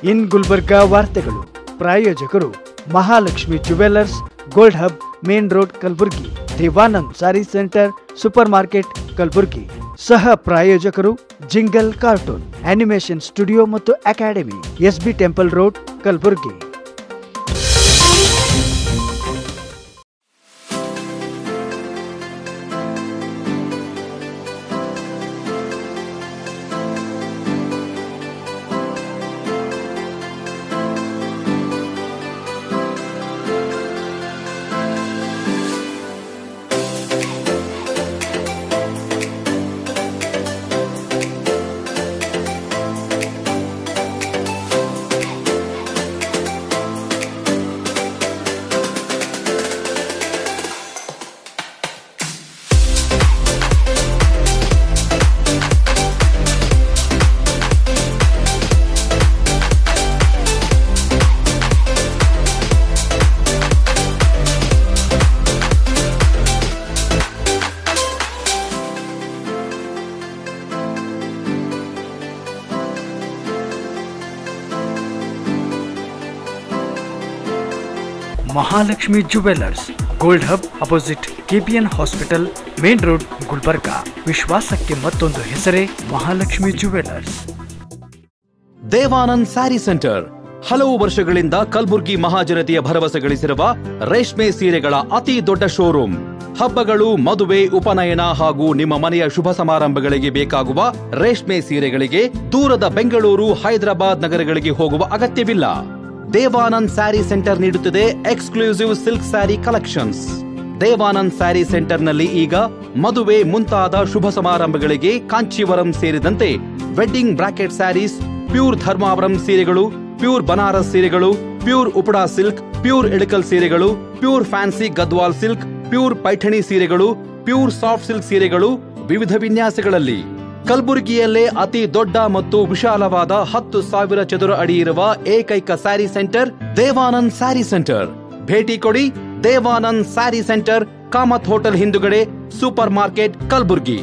ಇನ್ ಗುಲ್ಬರ್ಗಾ ವಾರ್ತೆಗಳು ಪ್ರಾಯೋಜಕರು Mahalakshmi jewellers gold hub main road Kalaburagi Devanand saree centre super market Kalaburagi ಸಹ ಪ್ರಾಯೋಜಕರು ಜಿಂಗಲ್ ಕಾರ್ಟೂನ್ ಅನಿಮೇಷನ್ ಸ್ಟುಡಿಯೋ ಮತ್ತು academy SB temple road Kalaburagi Mahalakshmi jewellers gold hub opposite KPN hospital main road Gulbarga ವಿಶ್ವಾಸಕ್ಕೆ ಮತ್ತೊಂದು ಹೆಸರೇ Mahalakshmi jewellers Devanand sari centre ಹಲವು ವರ್ಷಗಳಿಂದ ಕಲ್ಬುರ್ಗಿ ಮಹಾಜನತೆಯ ಭರವಸೆ ಗಳಿಸಿರುವ ರೇಷ್ಮೆ ಸೀರೆಗಳ ಅತಿ ದೊಡ್ಡ ಶೋರೂಮ್ ಹಬ್ಬಗಳು ಮದುವೆ ಉಪನಯನ ಹಾಗೂ ನಿಮ್ಮ ಮನೆಯ ಶುಭ ಸಮಾರಂಭಗಳಿಗೆ ಬೇಕಾಗುವ ರೇಷ್ಮೆ ಸೀರೆಗಳಿಗೆ ದೂರದ ಬೆಂಗಳೂರು ಹೈದರಾಬಾದ್ ನಗರಗಳಿಗೆ ಹೋಗುವ ಅಗತ್ಯವಿಲ್ಲ ದೇವಾನಂದ್ ಸ್ಯಾರಿ ಸೆಂಟರ್ ನೀಡುತ್ತಿದೆ exclusive silk sari collections Devanand sari ಸೆಂಟರ್ನಲ್ಲಿ ಈಗ ಮದುವೆ ಮುಂತಾದ ಶುಭ ಸಮಾರಂಭಗಳಿಗೆ ಕಾಂಚೀವರಂ ಸೇರಿದಂತೆ wedding bracket saris pure Dharmavaram ಸೀರೆಗಳು ಪ್ಯೂರ್ ಬನಾರಸ್ ಸೀರೆಗಳು pure Uppada silk pure Ilkal ಸೀರೆಗಳು pure fancy Gadwal silk pure Paithani ಸೀರೆಗಳು ಪ್ಯೂರ್ ಸಾಫ್ಟ್ ಸಿಲ್ಕ್ ಸೀರೆಗಳು ವಿವಿಧ ವಿನ್ಯಾಸಗಳಲ್ಲಿ ಕಲಬುರಗಿಯಲ್ಲೇ ಅತಿ ದೊಡ್ಡ ಮತ್ತು ವಿಶಾಲವಾದ ಹತ್ತು ಸಾವಿರ ಚದುರ ಅಡಿ ಇರುವ ಏಕೈಕ ಸ್ಯಾರಿ ಸೆಂಟರ್ ದೇವಾನಂದ್ ಸ್ಯಾರಿ ಸೆಂಟರ್ ಭೇಟಿ ಕೊಡಿ ದೇವಾನಂದ್ ಸ್ಯಾರಿ ಸೆಂಟರ್ ಕಾಮತ್ ಹೋಟೆಲ್ ಹಿಂದುಗಡೆ ಸೂಪರ್ ಮಾರ್ಕೆಟ್ ಕಲಬುರ್ಗಿ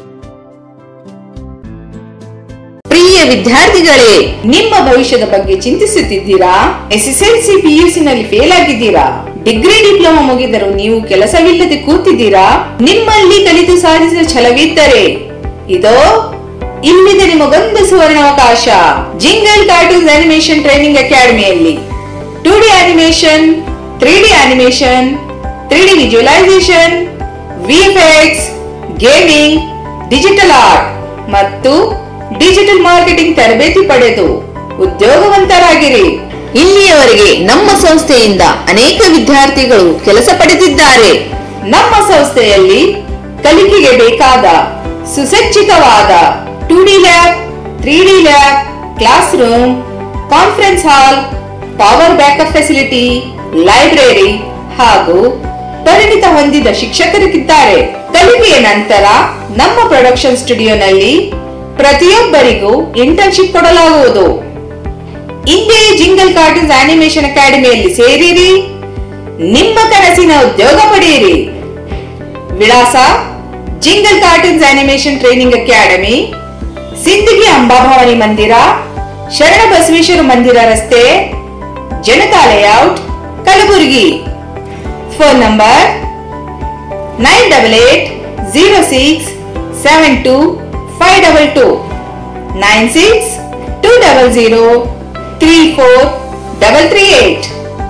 ಪ್ರಿಯ ವಿದ್ಯಾರ್ಥಿಗಳೇ ನಿಮ್ಮ ಭವಿಷ್ಯದ ಬಗ್ಗೆ ಚಿಂತಿಸುತ್ತಿದ್ದೀರಾ ಎಸ್ಎಸ್ಎಲ್ಸಿ ಪಿಯುಸಿ ನಲ್ಲಿ ಫೇಲ್ ಆಗಿದ್ದೀರಾ ಡಿಗ್ರಿ ಡಿಪ್ಲೊಮಾ ಮುಗಿದರೂ ನೀವು ಕೆಲಸವಿಲ್ಲದೆ ಕೂತಿದ್ದೀರಾ ನಿಮ್ಮಲ್ಲಿ ಕಲಿತು ಸಾಧಿಸಿದ ಛಲವಿದ್ದರೆ ಇದೋ ಇಲ್ಲಿದೆ ನಿಮಗೊಂದು ಸುವರ್ಣಾವಕಾಶ ಜಿಂಗಲ್ ಕಾರ್ಟೂನ್ಸ್ ಅನಿಮೇಷನ್ ಟ್ರೈನಿಂಗ್ ಅಕಾಡೆಮಿಯಲ್ಲಿ two D animation three D animation three D visualisation VFX gaming digital art ಮತ್ತು ಡಿಜಿಟಲ್ ಮಾರ್ಕೆಟಿಂಗ್ ತರಬೇತಿ ಪಡೆದು ಉದ್ಯೋಗವಂತರಾಗಿರಿ ಇಲ್ಲಿಯವರೆಗೆ ನಮ್ಮ ಸಂಸ್ಥೆಯಿಂದ ಅನೇಕ ವಿದ್ಯಾರ್ಥಿಗಳು ಕೆಲಸ ಪಡೆದಿದ್ದಾರೆ ನಮ್ಮ ಸಂಸ್ಥೆಯಲ್ಲಿ ಕಲಿಕೆಗೆ ಬೇಕಾದ ಸುಸಜ್ಜಿತವಾದ two D lab three D lab classroom conference hall power backup facility library ಹಾಗೂ ಪರಿಣಿತ ಹೊಂದಿದ ಶಿಕ್ಷಕರಿದ್ದಾರೆ ಕಲಿಕೆಯ ನಂತರ ನಮ್ಮ ಪ್ರೊಡಕ್ಷನ್ ಸ್ಟುಡಿಯೋನಲ್ಲಿ ಪ್ರತಿಯೊಬ್ಬರಿಗೂ ಇಂಟರ್ನ್ಶಿಪ್ ಕೊಡಲಾಗುವುದು ಇಂದೇ ಜಿಂಗಲ್ ಕಾರ್ಟೂನ್ಸ್ ಅನಿಮೇಷನ್ ಅಕಾಡೆಮಿಯಲ್ಲಿ ಸೇರಿರಿ ನಿಮ್ಮ ಕನಸಿನ ಉದ್ಯೋಗ ಪಡೆಯಿರಿ ವಿಳಾಸ jingle cartoons animation training academy Sindagi Ambabhavani ಮಂದಿರ ಶರಣ ಬಸವೇಶ್ವರ ಮಂದಿರ ರಸ್ತೆ Janata layout Kalaburagi phone number nine double eight zero six seven two five double two nine six two double zero three four double three eight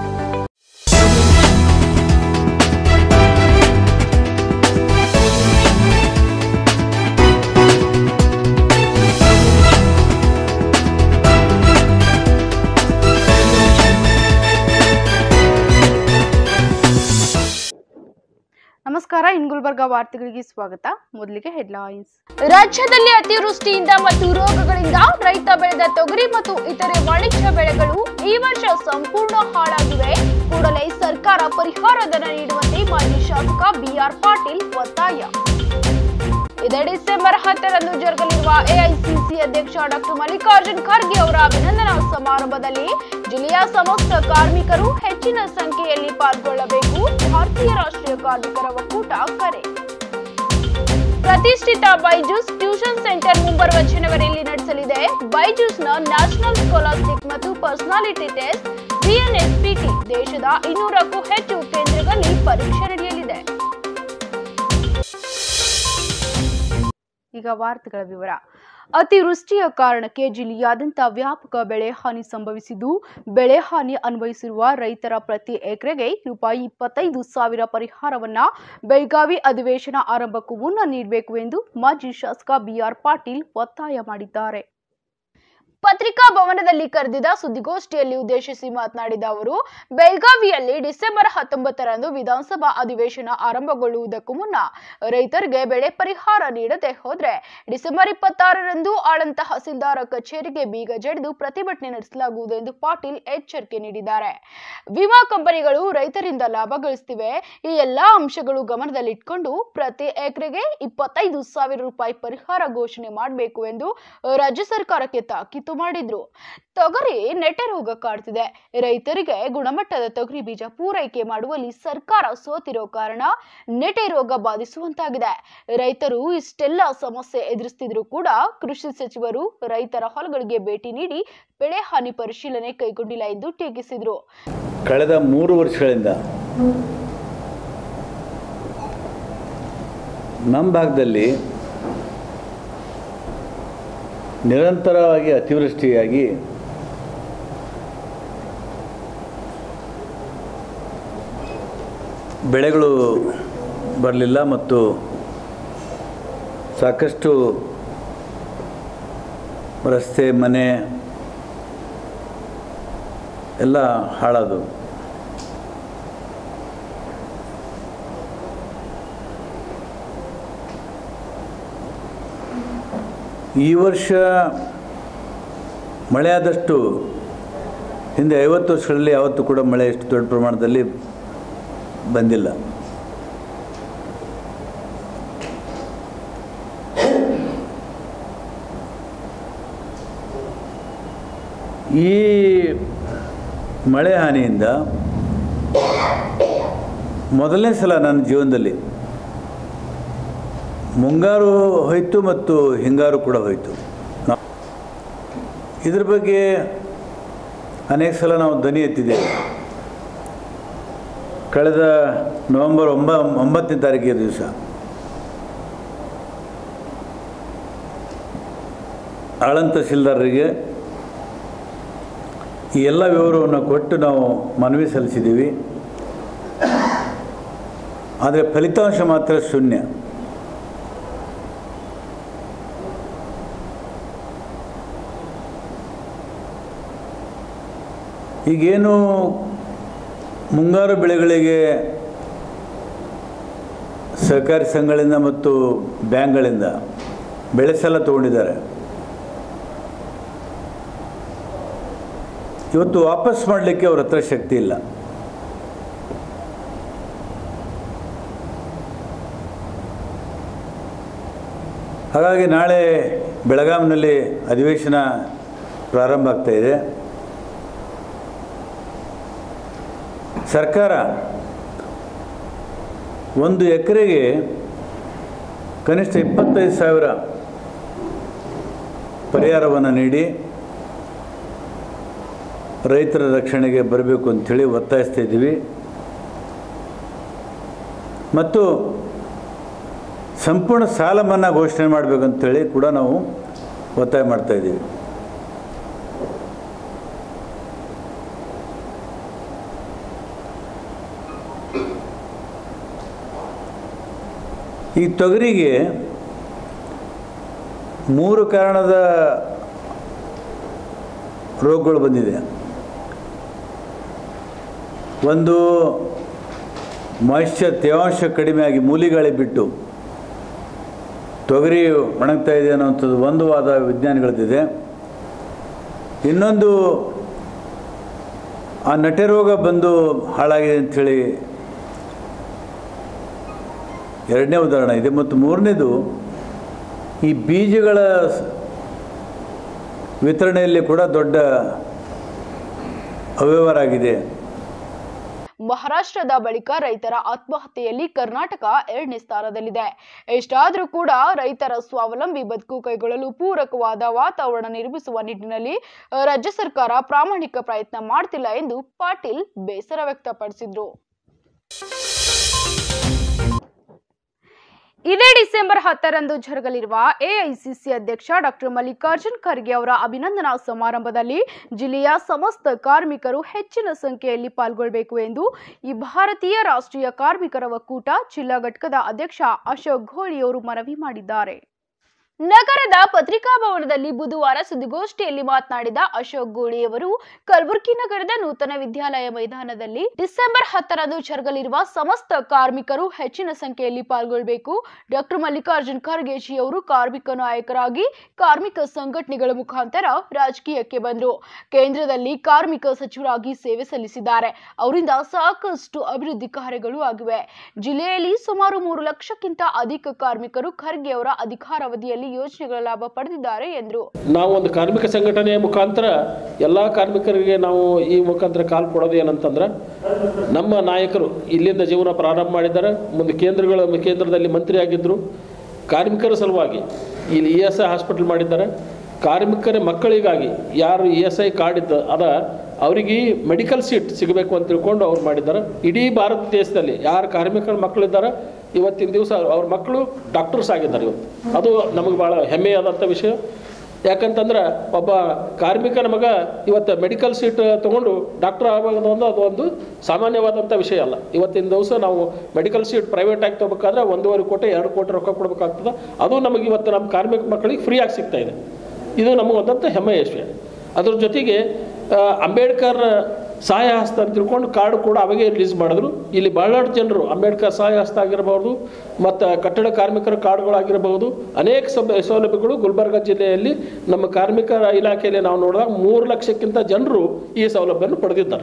ನಮಸ್ಕಾರ ಇನ್ ಗುಲ್ಬರ್ಗಾ ವಾರ್ತೆಗಳಿಗೆ ಸ್ವಾಗತ ಮೊದಲಿಗೆ ಹೆಡ್ಲೈನ್ಸ್ ರಾಜ್ಯದಲ್ಲಿ ಅತಿವೃಷ್ಟಿಯಿಂದ ಮತ್ತು ರೋಗಗಳಿಂದ ರೈತ ಬೆಳೆದ ತೊಗರಿ ಮತ್ತು ಇತರೆ ವಾಣಿಜ್ಯ ಬೆಳೆಗಳು ಈ ವರ್ಷ ಸಂಪೂರ್ಣ ಹಾಳಾಗಿವೆ ಕೂಡಲೇ ಸರ್ಕಾರ ಪರಿಹಾರ ಧನ ನೀಡುವಂತೆ ಮಾಜಿ ಶಾಸಕ ಬಿಆರ್ ಪಾಟೀಲ್ ಒತ್ತಾಯ ಇದೇ ಡಿಸೆಂಬರ್ ಹತ್ತರಂದು ಜರುಗಲಿರುವ ಎಐಸಿಸಿ ಅಧ್ಯಕ್ಷ ಡಾಕ್ಟರ್ ಮಲ್ಲಿಕಾರ್ಜುನ್ ಖರ್ಗೆ ಅವರ ಅಭಿನಂದನಾ ಸಮಾರಂಭದಲ್ಲಿ ಜಿಲ್ಲೆಯ ಸಮಸ್ತ ಕಾರ್ಮಿಕರು ಹೆಚ್ಚಿನ ಸಂಖ್ಯೆಯಲ್ಲಿ ಪಾಲ್ಗೊಳ್ಳಬೇಕು ಭಾರತೀಯ ರಾಷ್ಟ್ರೀಯ ಕಾರ್ಮಿಕರ ಒಕ್ಕೂಟ ಕರೆ ಪ್ರತಿಷ್ಠಿತ ಬೈಜೂಸ್ ಟ್ಯೂಷನ್ ಸೆಂಟರ್ ಮುಂಬರುವ ಜನವರಿಯಲ್ಲಿ ನಡೆಸಲಿದೆ ಬೈಜೂಸ್ನ ನ್ಯಾಷನಲ್ ಸ್ಕಾಲರ್ಶಿಪ್ ಮತ್ತು ಪರ್ಸನಾಲಿಟಿ ಟೆಸ್ಟ್ ಬಿಎನ್ಎಸ್ಪಿಟಿ ದೇಶದ ಇನ್ನೂರಕ್ಕೂ ಹೆಚ್ಚು ಕೇಂದ್ರಗಳಲ್ಲಿ ಪರೀಕ್ಷೆ ನಡೆಯಲಿದೆ ಈಗ ವಾರ್ತೆಗಳ ವಿವರ ಅತಿವೃಷ್ಟಿಯ ಕಾರಣಕ್ಕೆ ಜಿಲ್ಲೆಯಾದ್ಯಂತ ವ್ಯಾಪಕ ಬೆಳೆ ಹಾನಿ ಸಂಭವಿಸಿದ್ದು ಬೆಳೆ ಹಾನಿ ಅನ್ವಯಿಸಿರುವ ರೈತರ ಪ್ರತಿ ಎಕರೆಗೆ ರೂಪಾಯಿ ಇಪ್ಪತ್ತೈದು ಸಾವಿರ ಪರಿಹಾರವನ್ನ ಬೆಳಗಾವಿ ಅಧಿವೇಶನ ಆರಂಭಕ್ಕೂ ಮುನ್ನ ನೀಡಬೇಕು ಎಂದು ಮಾಜಿ ಶಾಸಕ ಬಿಆರ್ ಪಾಟೀಲ್ ಒತ್ತಾಯ ಮಾಡಿದ್ದಾರೆ ಪತ್ರಿಕಾ ಭವನದಲ್ಲಿ ಕರೆದಿದ್ದ ಸುದ್ದಿಗೋಷ್ಠಿಯಲ್ಲಿ ಉದ್ದೇಶಿಸಿ ಮಾತನಾಡಿದ ಅವರು ಬೆಳಗಾವಿಯಲ್ಲಿ ಡಿಸೆಂಬರ್ ಹತ್ತೊಂಬತ್ತರಂದು ವಿಧಾನಸಭಾ ಅಧಿವೇಶನ ಆರಂಭಗೊಳ್ಳುವುದಕ್ಕೂ ಮುನ್ನ ರೈತರಿಗೆ ಬೆಳೆ ಪರಿಹಾರ ನೀಡದೆ ಹೋದ್ರೆ ಡಿಸೆಂಬರ್ ಇಪ್ಪತ್ತಾರರಂದು ಆಳಂತ ತಹಸೀಲ್ದಾರ ಕಚೇರಿಗೆ ಬೀಗ ಜಡಿದು ಪ್ರತಿಭಟನೆ ನಡೆಸಲಾಗುವುದು ಎಂದು ಪಾಟೀಲ್ ಎಚ್ಚರಿಕೆ ನೀಡಿದ್ದಾರೆ ವಿಮಾ ಕಂಪನಿಗಳು ರೈತರಿಂದ ಲಾಭ ಗಳಿಸ್ತಿವೆ ಈ ಎಲ್ಲಾ ಅಂಶಗಳು ಗಮನದಲ್ಲಿಟ್ಕೊಂಡು ಪ್ರತಿ ಎಕರೆಗೆ ಇಪ್ಪತ್ತೈದು ಸಾವಿರ ರೂಪಾಯಿ ಪರಿಹಾರ ಘೋಷಣೆ ಮಾಡಬೇಕು ಎಂದು ರಾಜ್ಯ ಸರ್ಕಾರಕ್ಕೆ ತಾಕೀತು ಮಾಡಿದ್ರು ತೊಗರಿ ನೆಟ್ಟೆ ರೋಗ ಕಾಡ್ತಿದೆ ರೈತರಿಗೆ ಗುಣಮಟ್ಟದ ತೊಗರಿ ಬೀಜ ಪೂರೈಕೆ ಮಾಡುವಲ್ಲಿ ಸರ್ಕಾರ ಸೋತಿರೋ ಕಾರಣ ನೆಟೆ ರೋಗ ಬಾಧಿಸುವಂತಾಗಿದೆ ರೈತರು ಇಷ್ಟೆಲ್ಲ ಸಮಸ್ಯೆ ಎದುರಿಸ್ತಿದ್ರು ಕೂಡ ಕೃಷಿ ಸಚಿವರು ರೈತರ ಹೊಲಗಳಿಗೆ ಭೇಟಿ ನೀಡಿ ಬೆಳೆ ಹಾನಿ ಪರಿಶೀಲನೆ ಕೈಗೊಂಡಿಲ್ಲ ಎಂದು ಟೀಕಿಸಿದ್ರು ಕಳೆದ ಮೂರು ವರ್ಷಗಳಿಂದ ನಮ್ಮ ಭಾಗದಲ್ಲಿ ನಿರಂತರವಾಗಿ ಅತಿವೃಷ್ಟಿಯಾಗಿ ಬೆಳೆಗಳು ಬರಲಿಲ್ಲ ಮತ್ತು ಸಾಕಷ್ಟು ರಸ್ತೆ ಮನೆ ಎಲ್ಲ ಹಾಳಾದವು ಈ ವರ್ಷ ಮಳೆ ಆದಷ್ಟು ಹಿಂದೆ ಐವತ್ತು ವರ್ಷಗಳಲ್ಲಿ ಯಾವತ್ತೂ ಕೂಡ ಮಳೆ ಎಷ್ಟು ದೊಡ್ಡ ಪ್ರಮಾಣದಲ್ಲಿ ಬಂದಿಲ್ಲ ಈ ಮಳೆ ಹಾನಿಯಿಂದ ಮೊದಲನೇ ಸಲ ನನ್ನ ಜೀವನದಲ್ಲಿ ಮುಂಗಾರು ಹೋಯಿತು ಮತ್ತು ಹಿಂಗಾರು ಕೂಡ ಹೋಯಿತು ನಾ- ಇದ್ರ ಬಗ್ಗೆ ಅನೇಕ ಸಲ ನಾವು ಧ್ವನಿ ಎತ್ತಿದ್ದೇವೆ ಕಳೆದ ನವೆಂಬರ್ ಒಂಬ ಒಂಬತ್ತನೇ ತಾರೀಕಿನ ದಿವಸ ಆಳಂತ ತಹಸೀಲ್ದಾರರಿಗೆ ಈ ಎಲ್ಲ ವಿವರವನ್ನು ಕೊಟ್ಟು ನಾವು ಮನವಿ ಸಲ್ಲಿಸಿದ್ದೀವಿ ಆದರೆ ಫಲಿತಾಂಶ ಮಾತ್ರ ಶೂನ್ಯ ಈಗೇನು ಮುಂಗಾರು ಬೆಳೆಗಳಿಗೆ ಸಹಕಾರಿ ಸಂಘಗಳಿಂದ ಮತ್ತು ಬ್ಯಾಂಕ್ಗಳಿಂದ ಬೆಳೆ ಸಾಲ ತಗೊಂಡಿದ್ದಾರೆ ಇವತ್ತು ವಾಪಸ್ ಮಾಡಲಿಕ್ಕೆ ಅವ್ರ ಹತ್ರ ಶಕ್ತಿ ಇಲ್ಲ ಹಾಗಾಗಿ ನಾಳೆ ಬೆಳಗಾಂನಲ್ಲಿ ಅಧಿವೇಶನ ಪ್ರಾರಂಭ ಆಗ್ತಾ ಇದೆ ಸರ್ಕಾರ ಒಂದು ಎಕರೆಗೆ ಕನಿಷ್ಠ ಇಪ್ಪತ್ತೈದು ಸಾವಿರ ಪರಿಹಾರವನ್ನು ನೀಡಿ ರೈತರ ರಕ್ಷಣೆಗೆ ಬರಬೇಕು ಅಂಥೇಳಿ ಒತ್ತಾಯಿಸ್ತಾ ಇದ್ದೀವಿ ಮತ್ತು ಸಂಪೂರ್ಣ ಸಾಲ ಮನ್ನಾ ಘೋಷಣೆ ಮಾಡಬೇಕಂತೇಳಿ ಕೂಡ ನಾವು ಒತ್ತಾಯ ಮಾಡ್ತಾ ಇದ್ದೀವಿ ಈ ತೊಗರಿಗೆ ಮೂರು ಕಾರಣದ ರೋಗಗಳು ಬಂದಿದೆ ಒಂದು ಮಾಯಿಶ್ಚರ್ ತೇವಾಂಶ ಕಡಿಮೆಯಾಗಿ ಮೂಲಿಗಾಳಿ ಬಿಟ್ಟು ತೊಗರಿ ಒಣಗ್ತಾ ಇದೆ ಅನ್ನೋಂಥದ್ದು ಒಂದು ವಾದ ವಿಜ್ಞಾನಿಗಳದ್ದಿದೆ ಇನ್ನೊಂದು ಆ ನಟೆ ರೋಗ ಬಂದು ಹಾಳಾಗಿದೆ ಅಂಥೇಳಿ ಎರಡನೇ ಉದಾಹರಣೆ ಇದೆ ಮತ್ತು ಮೂರನೇದು ಈ ಬೀಜಗಳ ಸ್- ವಿತರಣೆಯಲ್ಲಿ ಕೂಡ ದೊಡ್ಡ ಅವ್ಯವಹಾರ ಆಗಿದೆ ಮಹಾರಾಷ್ಟ್ರದ ಬಳಿಕ ರೈತರ ಆತ್ಮಹತ್ಯೆಯಲ್ಲಿ ಕರ್ನಾಟಕ ಎರಡನೇ ಸ್ಥಾನದಲ್ಲಿದೆ ಎಷ್ಟಾದರೂ ಕೂಡ ರೈತರ ಸ್ವಾವಲಂಬಿ ಬದುಕು ಕೈಗೊಳ್ಳಲು ಪೂರಕವಾದ ವಾತಾವರಣ ನಿರ್ಮಿಸುವ ನಿಟ್ಟಿನಲ್ಲಿ ಅಹ್, ರಾಜ್ಯ ಸರ್ಕಾರ ಪ್ರಾಮಾಣಿಕ ಪ್ರಯತ್ನ ಮಾಡ್ತಿಲ್ಲ ಎಂದು ಪಾಟೀಲ್ ಬೇಸರ ವ್ಯಕ್ತಪಡಿಸಿದ್ರು ಇದೇ ಡಿಸೆಂಬರ್ ಹತ್ತರಂದು ಜರುಗಲಿರುವ ಎಐಸಿಸಿ ಅಧ್ಯಕ್ಷ ಡಾಕ್ಟರ್ ಮಲ್ಲಿಕಾರ್ಜುನ್ ಖರ್ಗೆ ಅವರ ಅಭಿನಂದನಾ ಸಮಾರಂಭದಲ್ಲಿ ಜಿಲ್ಲೆಯ ಸಮಸ್ತ ಕಾರ್ಮಿಕರು ಹೆಚ್ಚಿನ ಸಂಖ್ಯೆಯಲ್ಲಿ ಪಾಲ್ಗೊಳ್ಳಬೇಕು ಎಂದು ಈ ಭಾರತೀಯ ರಾಷ್ಟ್ರೀಯ ಕಾರ್ಮಿಕರ ಒಕ್ಕೂಟ ಜಿಲ್ಲಾ ಘಟಕದ ಅಧ್ಯಕ್ಷ ಅಶೋಕ್ ಘೋಳಿ ಅವರು ಮನವಿ ಮಾಡಿದ್ದಾರೆ ನಗರದ ಪತ್ರಿಕಾ ಭವನದಲ್ಲಿ ಬುಧವಾರ ಸುದ್ದಿಗೋಷ್ಠಿಯಲ್ಲಿ ಮಾತನಾಡಿದ ಅಶೋಕ್ ಗೋಳಿ ಅವರು ಕಲಬುರಗಿ ನಗರದ ನೂತನ ವಿದ್ಯಾಲಯ ಮೈದಾನದಲ್ಲಿ ಡಿಸೆಂಬರ್ ಹತ್ತರಂದು ಜರುಗಲಿರುವ ಸಮಸ್ತ ಕಾರ್ಮಿಕರು ಹೆಚ್ಚಿನ ಸಂಖ್ಯೆಯಲ್ಲಿ ಪಾಲ್ಗೊಳ್ಳಬೇಕು ಡಾಕ್ಟರ್ ಮಲ್ಲಿಕಾರ್ಜುನ್ ಖರ್ಗೆಜಿ ಅವರು ಕಾರ್ಮಿಕ ನಾಯಕರಾಗಿ ಕಾರ್ಮಿಕ ಸಂಘಟನೆಗಳ ಮುಖಾಂತರ ರಾಜಕೀಯಕ್ಕೆ ಬಂದರು ಕೇಂದ್ರದಲ್ಲಿ ಕಾರ್ಮಿಕ ಸಚಿವರಾಗಿ ಸೇವೆ ಸಲ್ಲಿಸಿದ್ದಾರೆ ಅವರಿಂದ ಸಾಕಷ್ಟು ಅಭಿವೃದ್ಧಿ ಕಾರ್ಯಗಳು ಆಗಿವೆ ಜಿಲ್ಲೆಯಲ್ಲಿ ಸುಮಾರು ಮೂರು ಲಕ್ಷಕ್ಕಿಂತ ಅಧಿಕ ಕಾರ್ಮಿಕರು ಖರ್ಗೆ ಅವರ ಅಧಿಕಾರಾವಧಿಯಲ್ಲಿ ಯೋಜನೆಗಳ ಲಾಭ ಪಡೆದಿದ್ದಾರೆ ಎಂದರು ನಾವು ಒಂದು ಕಾರ್ಮಿಕ ಸಂಘಟನೆಯ ಮುಖಾಂತರ ಎಲ್ಲ ಕಾರ್ಮಿಕರಿಗೆ ನಾವು ಈ ಮುಖಾಂತರ ಕಾಲ್ ಕೊಡೋದು ಏನಂತಂದ್ರೆ ನಮ್ಮ ನಾಯಕರು ಇಲ್ಲಿಂದ ಜೀವನ ಪ್ರಾರಂಭ ಮಾಡಿದ್ದಾರೆ ಮುಂದೆ ಕೇಂದ್ರಗಳ ಕೇಂದ್ರದಲ್ಲಿ ಮಂತ್ರಿ ಆಗಿದ್ದರು ಕಾರ್ಮಿಕರ ಸಲುವಾಗಿ ಇಲ್ಲಿ ಇ ಎಸ್ ಐ ಹಾಸ್ಪಿಟಲ್ ಮಾಡಿದ್ದಾರೆ ಕಾರ್ಮಿಕರ ಮಕ್ಕಳಿಗಾಗಿ ಯಾರು ಇ ಎಸ್ ಐ ಕಾರ್ಡ್ ಇದ್ದ ಅದ ಅವರಿಗೆ ಮೆಡಿಕಲ್ ಸೀಟ್ ಸಿಗಬೇಕು ಅಂತ ತಿಳ್ಕೊಂಡು ಅವ್ರು ಮಾಡಿದ್ದಾರೆ ಇಡೀ ಭಾರತ ದೇಶದಲ್ಲಿ ಯಾರು ಕಾರ್ಮಿಕರ ಮಕ್ಕಳಿದ್ದಾರೆ ಇವತ್ತಿನ ದಿವಸ ಅವ್ರ ಮಕ್ಕಳು ಡಾಕ್ಟರ್ಸ್ ಆಗಿದ್ದಾರೆ ಇವತ್ತು ಅದು ನಮಗೆ ಭಾಳ ಹೆಮ್ಮೆಯಾದಂಥ ವಿಷಯ ಯಾಕಂತಂದ್ರೆ ಒಬ್ಬ ಕಾರ್ಮಿಕನ ಮಗ ಇವತ್ತು ಮೆಡಿಕಲ್ ಸೀಟ್ ತೊಗೊಂಡು ಡಾಕ್ಟರ್ ಆಗೋದು ಒಂದು ಅದು ಒಂದು ಸಾಮಾನ್ಯವಾದಂಥ ವಿಷಯ ಅಲ್ಲ ಇವತ್ತಿನ ದಿವಸ ನಾವು ಮೆಡಿಕಲ್ ಸೀಟ್ ಪ್ರೈವೇಟ್ ಆಗಿ ತೊಗೋಬೇಕಾದ್ರೆ ಒಂದೂವರೆ ಕೋಟಿ ಎರಡು ಕೋಟಿ ರೊಕ್ಕ ಕೊಡಬೇಕಾಗ್ತದೆ ಅದು ನಮಗೆ ಇವತ್ತು ನಮ್ಮ ಕಾರ್ಮಿಕ ಮಕ್ಕಳಿಗೆ ಫ್ರೀಯಾಗಿ ಸಿಗ್ತಾ ಇದೆ ಇದು ನಮಗೆ ಒಂದಂಥ ಹೆಮ್ಮೆಯ ವಿಷಯ ಅದ್ರ ಜೊತೆಗೆ ಆ, ಅಂಬೇಡ್ಕರ್ ಸಹಾಯ ಹಸ್ತ ಅಂತ ತಿಳ್ಕೊಂಡು ಕಾರ್ಡ್ ಕೂಡ ಅವಾಗೆ ರಿಲೀಸ್ ಮಾಡಿದ್ರು ಇಲ್ಲಿ ಬಹಳಷ್ಟು ಜನರು ಅಂಬೇಡ್ಕರ್ ಸಹಾಯ ಹಸ್ತ ಆಗಿರಬಹುದು ಮತ್ತು ಕಟ್ಟಡ ಕಾರ್ಮಿಕರ ಕಾರ್ಡ್ಗಳಾಗಿರಬಹುದು ಅನೇಕ ಸೌಲ ಸೌಲಭ್ಯಗಳು ಗುಲ್ಬರ್ಗ ಜಿಲ್ಲೆಯಲ್ಲಿ ನಮ್ಮ ಕಾರ್ಮಿಕ ಇಲಾಖೆಯಲ್ಲಿ ನಾವು ನೋಡಿದಾಗ ಮೂರು ಲಕ್ಷಕ್ಕಿಂತ ಜನರು ಈ ಸೌಲಭ್ಯವನ್ನು ಪಡೆದಿದ್ದಾರೆ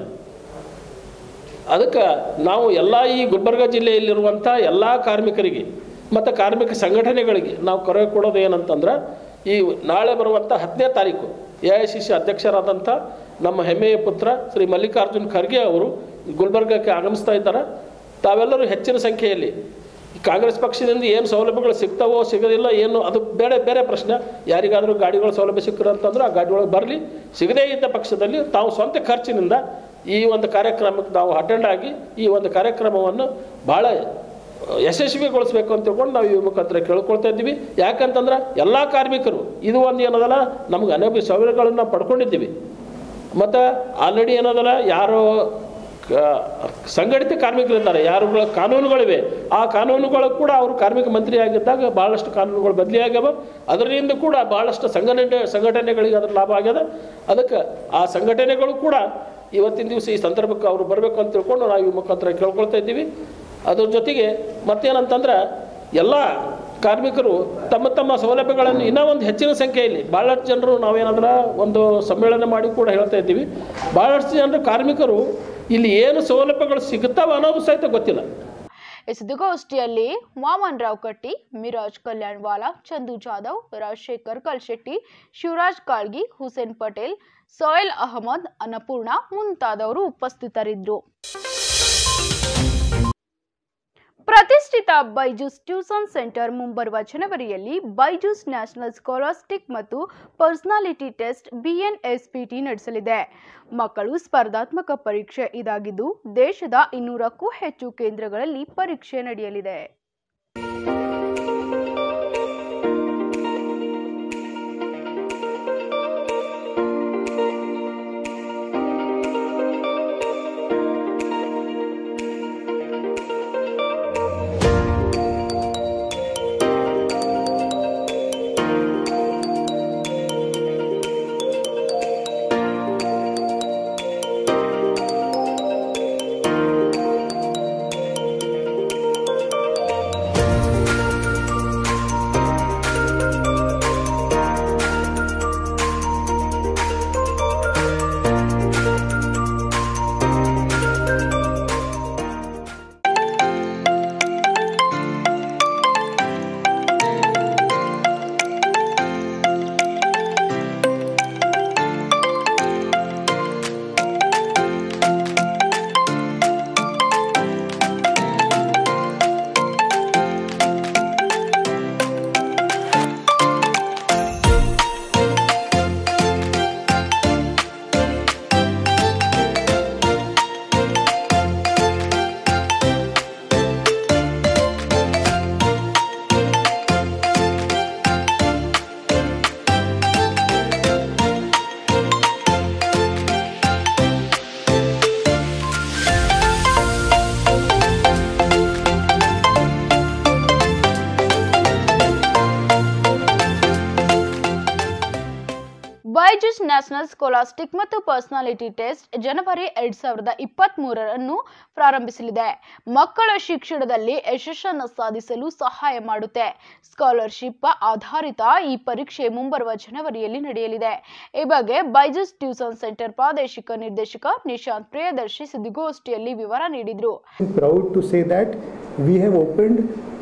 ಅದಕ್ಕೆ ನಾವು ಎಲ್ಲ ಈ ಗುಲ್ಬರ್ಗ ಜಿಲ್ಲೆಯಲ್ಲಿರುವಂಥ ಎಲ್ಲ ಕಾರ್ಮಿಕರಿಗೆ ಮತ್ತು ಕಾರ್ಮಿಕ ಸಂಘಟನೆಗಳಿಗೆ ನಾವು ಕರೆ ಕೊಡೋದು ಏನಂತಂದ್ರೆ ಈ ನಾಳೆ ಬರುವಂಥ ಹತ್ತನೇ ತಾರೀಕು ಎ ಐ ಸಿ ಸಿ ಅಧ್ಯಕ್ಷರಾದಂಥ ನಮ್ಮ ಹೆಮ್ಮೆಯ ಪುತ್ರ ಶ್ರೀ ಮಲ್ಲಿಕಾರ್ಜುನ್ ಖರ್ಗೆ ಅವರು ಗುಲ್ಬರ್ಗಕ್ಕೆ ಆಗಮಿಸ್ತಾ ಇದ್ದಾರೆ ತಾವೆಲ್ಲರೂ ಹೆಚ್ಚಿನ ಸಂಖ್ಯೆಯಲ್ಲಿ ಈ ಕಾಂಗ್ರೆಸ್ ಪಕ್ಷದಿಂದ ಏನು ಸೌಲಭ್ಯಗಳು ಸಿಗ್ತಾವೋ ಸಿಗೋದಿಲ್ಲ ಏನು ಅದು ಬೇರೆ ಬೇರೆ ಪ್ರಶ್ನೆ ಯಾರಿಗಾದರೂ ಗಾಡಿಗಳ ಸೌಲಭ್ಯ ಸಿಕ್ಕರು ಅಂತಂದ್ರೆ ಆ ಗಾಡಿಯೊಳಗೆ ಬರಲಿ ಸಿಗದೇ ಇದ್ದ ಪಕ್ಷದಲ್ಲಿ ತಾವು ಸ್ವಂತ ಖರ್ಚಿನಿಂದ ಈ ಒಂದು ಕಾರ್ಯಕ್ರಮಕ್ಕೆ ನಾವು ಅಟೆಂಡ್ ಆಗಿ ಈ ಒಂದು ಕಾರ್ಯಕ್ರಮವನ್ನು ಭಾಳ ಯಶಸ್ವಿಗೊಳಿಸ್ಬೇಕು ಅಂತ ತಿಳ್ಕೊಂಡು ನಾವು ಈ ಮುಖಾಂತರ ಕೇಳ್ಕೊಳ್ತಾ ಇದ್ದೀವಿ ಯಾಕಂತಂದ್ರೆ ಎಲ್ಲ ಕಾರ್ಮಿಕರು ಇದು ಒಂದು ಏನದಲ್ಲ ನಮ್ಗೆ ಅನೇಕ ಸೌಲಭ್ಯಗಳನ್ನು ಪಡ್ಕೊಂಡಿದ್ದೀವಿ ಮತ್ತು ಆಲ್ರೆಡಿ ಏನದಲ್ಲ ಯಾರು ಕ- ಸಂಘಟಿತ ಕಾರ್ಮಿಕರಿದ್ದಾರೆ ಯಾರುಗಳ ಕಾನೂನುಗಳಿವೆ ಆ ಕಾನೂನುಗಳು ಕೂಡ ಅವರು ಕಾರ್ಮಿಕ ಮಂತ್ರಿ ಆಗಿದ್ದಾಗ ಭಾಳಷ್ಟು ಕಾನೂನುಗಳು ಬದಲಿ ಆಗ್ಯಾವ ಅದರಿಂದ ಕೂಡ ಭಾಳಷ್ಟು ಸಂಘಟನೆ ಸಂಘಟನೆಗಳಿಗೆ ಅದ್ರ ಲಾಭ ಆಗ್ಯದ ಅದಕ್ಕೆ ಆ ಸಂಘಟನೆಗಳು ಕೂಡ ಇವತ್ತಿನ ದಿವಸ ಈ ಸಂದರ್ಭಕ್ಕೆ ಅವರು ಬರಬೇಕು ಅಂತ ತಿಳ್ಕೊಂಡು ನಾವು ಈ ಮುಖಾಂತರ ಕೇಳ್ಕೊಳ್ತಾ ಇದ್ದೀವಿ ಅದ್ರ ಜೊತೆಗೆ ಮತ್ತೇನಂತಂದ್ರೆ ಎಲ್ಲ ಕಾರ್ಮಿಕರು ತಮ್ಮ ತಮ್ಮ ಸೌಲಭ್ಯಗಳನ್ನು ಇನ್ನೂ ಒಂದು ಹೆಚ್ಚಿನ ಸಂಖ್ಯೆಯಲ್ಲಿ ಭಾಳಷ್ಟು ಜನರು ನಾವೇನಾದ್ರೆ ಒಂದು ಸಮ್ಮೇಳನ ಮಾಡಿ ಕೂಡ ಹೇಳ್ತಾ ಇದ್ದೀವಿ ಭಾಳಷ್ಟು ಜನರು ಕಾರ್ಮಿಕರು ಇಲ್ಲಿ ಏನು ಸೌಲಭ್ಯಗಳು ಸಿಗುತ್ತಾವ ಅನ್ನೋದು ಸಹಿತ ಗೊತ್ತಿಲ್ಲ ಈ ಸುದ್ದಿಗೋಷ್ಠಿಯಲ್ಲಿ ವಾಮನ್ ರಾವ್ ಕಟ್ಟಿ ಮಿರಾಜ್ ಕಲ್ಯಾಣ್ವಾಲಾ ಚಂದು ಜಾಧವ್ ರಾಜಶೇಖರ್ ಕಲ್ಶೆಟ್ಟಿ ಶಿವರಾಜ್ ಕಾಳ್ಗಿ ಹುಸೇನ್ ಪಟೇಲ್ ಸೋಯಲ್ ಅಹಮದ್ ಅನ್ನಪೂರ್ಣ ಮುಂತಾದವರು ಉಪಸ್ಥಿತರಿದ್ದರು ಪ್ರತಿಷ್ಠಿತ ಬೈಜೂಸ್ ಟ್ಯೂಷನ್ ಸೆಂಟರ್ ಮುಂಬರುವ ಜನವರಿಯಲ್ಲಿ ಬೈಜೂಸ್ ನ್ಯಾಷನಲ್ ಸ್ಕಾಲರ್ಸ್ಟಿಕ್ ಮತ್ತು ಪರ್ಸನಾಲಿಟಿ ಟೆಸ್ಟ್ ಬಿಎನ್ಎಸ್ಪಿಟಿ ನಡೆಸಲಿದೆ ಮಕ್ಕಳು ಸ್ಪರ್ಧಾತ್ಮಕ ಪರೀಕ್ಷೆ ಇದಾಗಿದ್ದು ದೇಶದ ಇನ್ನೂರಕ್ಕೂ ಹೆಚ್ಚು ಕೇಂದ್ರಗಳಲ್ಲಿ ಪರೀಕ್ಷೆ ನಡೆಯಲಿದೆ ನ್ಯಾಷನಲ್ ಸ್ಕಾಲಾಸ್ಟಿಕ್ ಮತ್ತು ಪರ್ಸನಾಲಿಟಿ ಟೆಸ್ಟ್ ಜನವರಿ ಎರಡ್ ಸಾವಿರದ ಇಪ್ಪತ್ತ್ ಮೂರರನ್ನು ಪ್ರಾರಂಭಿಸಲಿದೆ ಮಕ್ಕಳ ಶಿಕ್ಷಣದಲ್ಲಿ ಯಶಸ್ಸನ್ನು ಸಾಧಿಸಲು ಸಹಾಯ ಮಾಡುತ್ತೆ ಸ್ಕಾಲರ್ಶಿಪ್ ಆಧಾರಿತ ಈ ಪರೀಕ್ಷೆ ಮುಂಬರುವ ಜನವರಿಯಲ್ಲಿ ನಡೆಯಲಿದೆ ಈ ಬಗ್ಗೆ ಬೈಜೂಸ್ ಟ್ಯೂಷನ್ ಸೆಂಟರ್ ಪ್ರಾದೇಶಿಕ ನಿರ್ದೇಶಕ ನಿಶಾಂತ್ ಪ್ರಿಯದರ್ಶಿ ಸುದ್ದಿಗೋಷ್ಠಿಯಲ್ಲಿ ವಿವರ ನೀಡಿದರು proud to say that we have opened